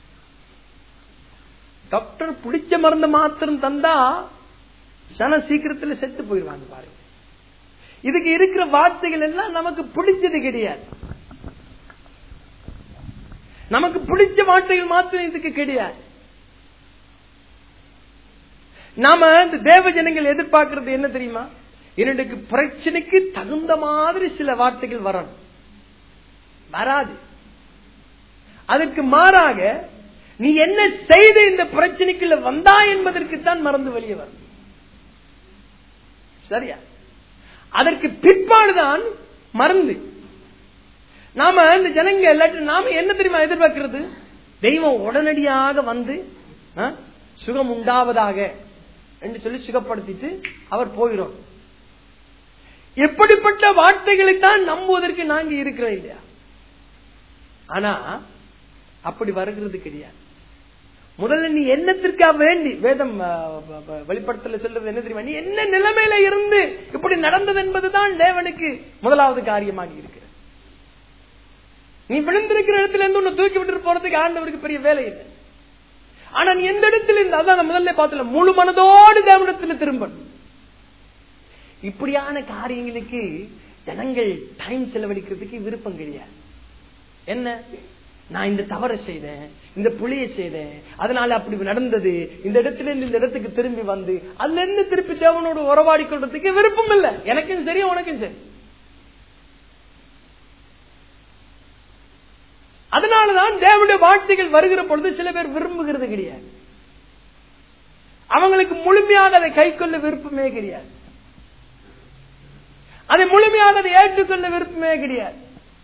[SPEAKER 1] டாக்டர் பிடிச்ச மருந்து மாத்திரம் தந்தா சன சீக்கிரத்துல செத்து போயிடுவாங்க பாருங்க இதுக்கு இருக்கிற வார்த்தைகள் எல்லாம் நமக்கு பிடிச்சது கிடையாது நமக்கு பிடிச்ச வார்த்தைகள் மாத்திரம் இதுக்கு கிடையாது நாம இந்த தேவ ஜனங்கள் எதிர்பார்க்கிறது என்ன தெரியுமா என்னுடைய பிரச்சனைக்கு தகுந்த மாதிரி சில வார்த்தைகள் வரணும் வராது அதற்கு மாறாக நீ என்ன செய்து இந்த பிரச்சனைக்குள்ள வந்தா என்பதற்கு தான் மறந்து வெளியே வரும் சரியா அதற்கு பிற்பாடுதான் மருந்து நாம இந்த ஜனங்க எல்லாத்தையும் நாம என்ன தெரியுமா எதிர்பார்க்கிறது தெய்வம் உடனடியாக வந்து ஆ, சுகம் உண்டாவதாக என்று சொல்லி சுகப்படுத்திட்டு அவர் போயிடும் எப்படிப்பட்ட வார்த்தைகளை தான் நம்புவதற்கு நாங்க இருக்கிறோம் இல்லையா ஆனா அப்படி வருகிறது கிடையாது முதல்ல நீ என்னத்திற்காக வேண்டி வேதம் ஆ, ப- ப- வெளிப்படுத்தல சொல்றது என்ன தெரியுமா நீ என்ன நிலைமையில இருந்து இப்படி நடந்தது என்பதுதான் தேவனுக்கு முதலாவது காரியமாக இருக்கிறது நீ விழுந்திருக்கிற இடத்துல இருந்து உன்னை தூக்கி விட்டு போறதுக்கு ஆண்டவருக்கு பெரிய வேலை இல்லை ஆனா நீ எந்த இடத்துல இருந்து அதான் நான் முதல்ல பார்த்தல முழு மனதோடு தேவனிடத்துல திரும்பணும் இப்படியான காரியங்களுக்கு ஜனங்கள் டைம் செலவழிக்கிறதுக்கு விருப்பம் கிடையாது என்ன நான் இந்த தவறை செய்தேன் இந்த புளியை செய்தேன் அதனால அப்படி நடந்தது இந்த இடத்துல இருந்து இந்த இடத்துக்கு திரும்பி வந்து அதுல இருந்து திருப்பி தேவனோடு உறவாடி கொள்றதுக்கு விருப்பம் இல்ல எனக்கும் சரி உனக்கும் சரி அதனாலதான் தேவனுடைய வார்த்தைகள் வருகிற பொழுது சில பேர் விரும்புகிறது கிடையாது அவங்களுக்கு முழுமையாக அதை கை கொள்ள விருப்பமே கிடையாது அதை முழுமையாக அதை ஏற்றுக்கொள்ள விருப்பமே கிடையாது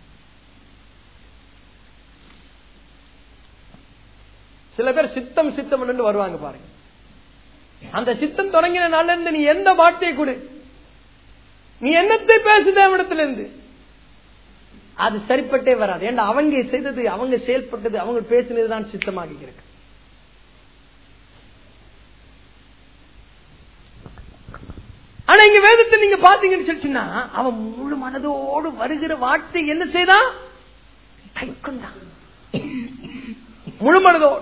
[SPEAKER 1] சில பேர் சித்தம் சித்தம் என்று வருவாங்க பாருங்க அந்த சித்தம் தொடங்கின நாள்ல இருந்து நீ எந்த வார்த்தையை கொடு நீ என்னத்தை பேசு தேவனிடத்துல இருந்து அது சரிப்பட்டே வராது ஏன்னா அவங்க செய்தது அவங்க செயல்பட்டது அவங்க பேசினதுதான் சித்தமாகி இருக்கு ஆனா இங்க வேதத்தை நீங்க பாத்தீங்கன்னு சொல்லிச்சுன்னா அவன் முழு மனதோடு வருகிற வார்த்தை என்ன செய்தான் கை கொண்டான் முழு மனதோடு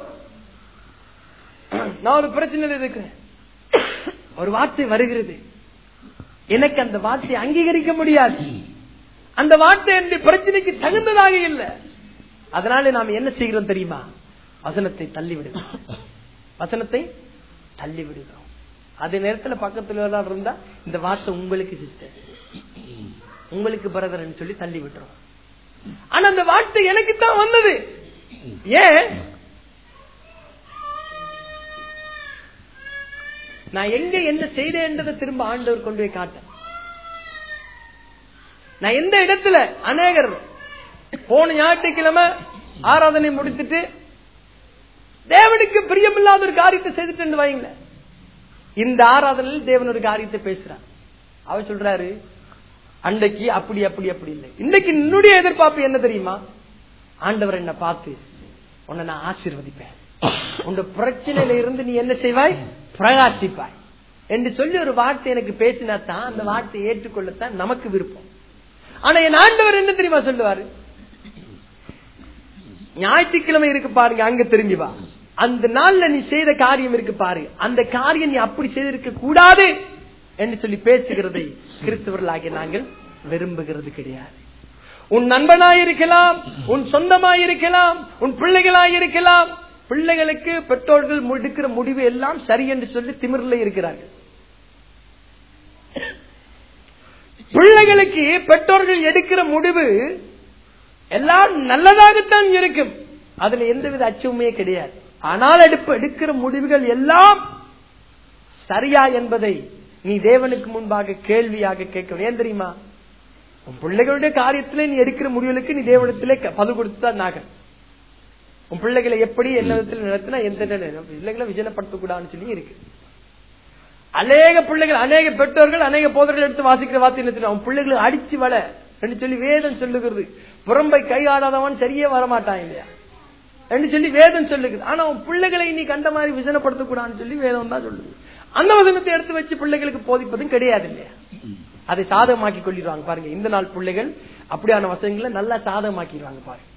[SPEAKER 1] நான் ஒரு பிரச்சனையில் இருக்கிறேன் ஒரு வார்த்தை வருகிறது எனக்கு அந்த வார்த்தையை அங்கீகரிக்க முடியாது அந்த வார்த்தை என்னுடைய பிரச்சனைக்கு தகுந்ததாக இல்லை அதனால நாம் என்ன செய்கிறோம் தெரியுமா வசனத்தை தள்ளி விடுகிறோம் வசனத்தை தள்ளி விடுகிறோம் அதே நேரத்துல பக்கத்துல எல்லாம் இருந்தா இந்த வார்த்தை உங்களுக்கு சிஸ்டர் உங்களுக்கு பிரதர்ன்னு சொல்லி தள்ளி விட்டுறோம் ஆனா அந்த வார்த்தை எனக்கு தான் வந்தது ஏன் நான் எங்க என்ன செய்தேன்றதை திரும்ப ஆண்டவர் கொண்டு போய் காட்டேன் நான் எந்த இடத்துல அநேகர் போன ஞாயிற்றுக்கிழமை ஆராதனை முடித்துட்டு தேவனுக்கு பிரியமில்லாத ஒரு காரியத்தை செய்துட்டு வைங்களேன் இந்த ஆராதனையில் தேவன் ஒரு காரியத்தை பேசுறார் அவர் சொல்றாரு அன்றைக்கு அப்படி அப்படி அப்படி இல்லை இன்னைக்கு என்னுடைய எதிர்பார்ப்பு என்ன தெரியுமா ஆண்டவர் என்ன பார்த்து உன்னை நான் ஆசீர்வதிப்பேன் உன் பிரச்சனையில இருந்து நீ என்ன செய்வாய் பிரகாசிப்பாய் என்று சொல்லி ஒரு வார்த்தை எனக்கு பேசினா தான் அந்த வார்த்தையை ஏற்றுக்கொள்ளத்தான் நமக்கு விருப்பம் ஆனா என் ஆண்டவர் என்ன தெரியுமா சொல்லுவாரு ஞாயிற்றுக்கிழமை இருக்கு பாருங்க அங்க திரும்பி வா அந்த நாள்ல நீ செய்த காரியம் இருக்கு பாரு அந்த காரியம் நீ அப்படி செய்திருக்க கூடாது என்று சொல்லி பேசுகிறதை கிறிஸ்தவர்களாகிய நாங்கள் விரும்புகிறது கிடையாது உன் நண்பனாயிருக்கலாம் உன் சொந்தமாயிருக்கலாம் உன் பிள்ளைகளாயிருக்கலாம் பிள்ளைகளுக்கு பெற்றோர்கள் எடுக்கிற முடிவு எல்லாம் சரி என்று சொல்லி திமிரில் இருக்கிறார்கள் பிள்ளைகளுக்கு பெற்றோர்கள் எடுக்கிற முடிவு எல்லாம் நல்லதாகத்தான் இருக்கும் அதுல எந்தவித அச்சமுமே கிடையாது ஆனால் எடுப்பு எடுக்கிற முடிவுகள் எல்லாம் சரியா என்பதை நீ தேவனுக்கு முன்பாக கேள்வியாக கேட்க ஏன் தெரியுமா உன் பிள்ளைகளுடைய காரியத்திலே நீ எடுக்கிற முடிவுகளுக்கு நீ தேவனத்திலே பதில் கொடுத்துதான் நாகன் உன் பிள்ளைகளை எப்படி என்ன விதத்தில் நடத்தினா எந்த பிள்ளைகளை விஜயப்படுத்தக்கூடாதுன்னு சொல்லி இருக்கு அநேக பிள்ளைகள் அநேக பெற்றோர்கள் அநேக போதர்கள் எடுத்து வாசிக்கிற வார்த்தை என்ன உன் பிள்ளைகளை அடிச்சு வள என்று சொல்லி வேதம் சொல்லுகிறது புறம்பை கையாடாதவன் சரியே வரமாட்டான் இல்லையா என்று சொல்லி வேதம் சொல்லுகிறது ஆனா உன் பிள்ளைகளை நீ கண்ட மாதிரி விசனப்படுத்தக்கூடாதுன்னு சொல்லி வேதம் தான் சொல்லுது அந்த வசனத்தை எடுத்து வச்சு பிள்ளைகளுக்கு போதிப்பதும் கிடையாது இல்லையா அதை சாதகமாக்கி கொள்ளிடுவாங்க பாருங்க இந்த நாள் பிள்ளைகள் அப்படியான வசனங்களை நல்லா சாதகமாக்கிடுவாங்க பாருங்க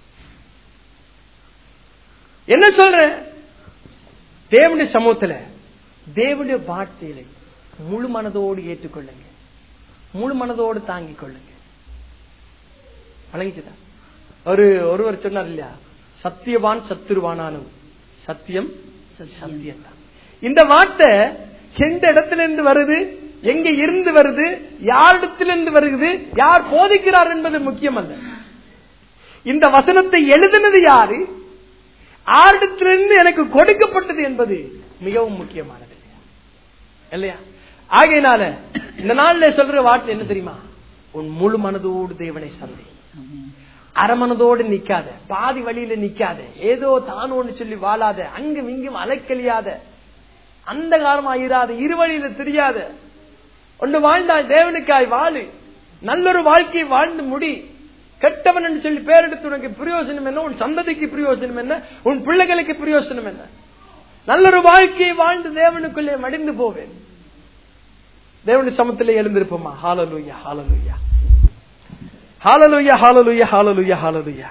[SPEAKER 1] என்ன சொல்ற தேவனுடைய சமூகத்துல தேவனுடைய வார்த்தையில முழு மனதோடு ஏற்றுக்கொள்ளுங்க முழு மனதோடு தாங்கிக் கொள்ளுங்க வழங்கிச்சுதா ஒரு ஒருவர் சொன்னார் இல்லையா சத்தியவான் சத்துருவானானும் சத்தியம் சத்தியம் தான் இந்த வார்த்தை எந்த இடத்துல இருந்து வருது எங்க இருந்து வருது யாரிடத்திலிருந்து வருகிறது யார் போதிக்கிறார் என்பது முக்கியம் அல்ல இந்த வசனத்தை எழுதினது யாரு ஆரிடத்திலிருந்து எனக்கு கொடுக்கப்பட்டது என்பது மிகவும் முக்கியமானது இல்லையா ஆகையினால இந்த நாள்ல சொல்ற வார்த்தை என்ன தெரியுமா உன் முழு மனதோடு தேவனை சந்தை அரமனதோடு நிக்காத பாதி வழியில நிக்காத ஏதோ தானோன்னு சொல்லி வாழாத அங்கும் இங்கும் அலைக்கழியாத அந்த காலமாயிராத இருவழியில தெரியாத ஒன்று வாழ்ந்தாய் தேவனுக்காய் வாழு நல்லொரு வாழ்க்கையை வாழ்ந்து முடி கெட்டவன் என்று சொல்லி பேரெடுத்து உனக்கு பிரயோசனம் என்ன உன் சந்ததிக்கு பிரயோசனம் என்ன உன் பிள்ளைகளுக்கு பிரயோசனம் என்ன நல்லொரு வாழ்க்கையை வாழ்ந்து தேவனுக்குள்ளே மடிந்து போவேன் தேவனுடைய சமத்திலே எழுந்திருப்போமா hallelujah hallelujah hallelujah hallelujah hallelujah hallelujah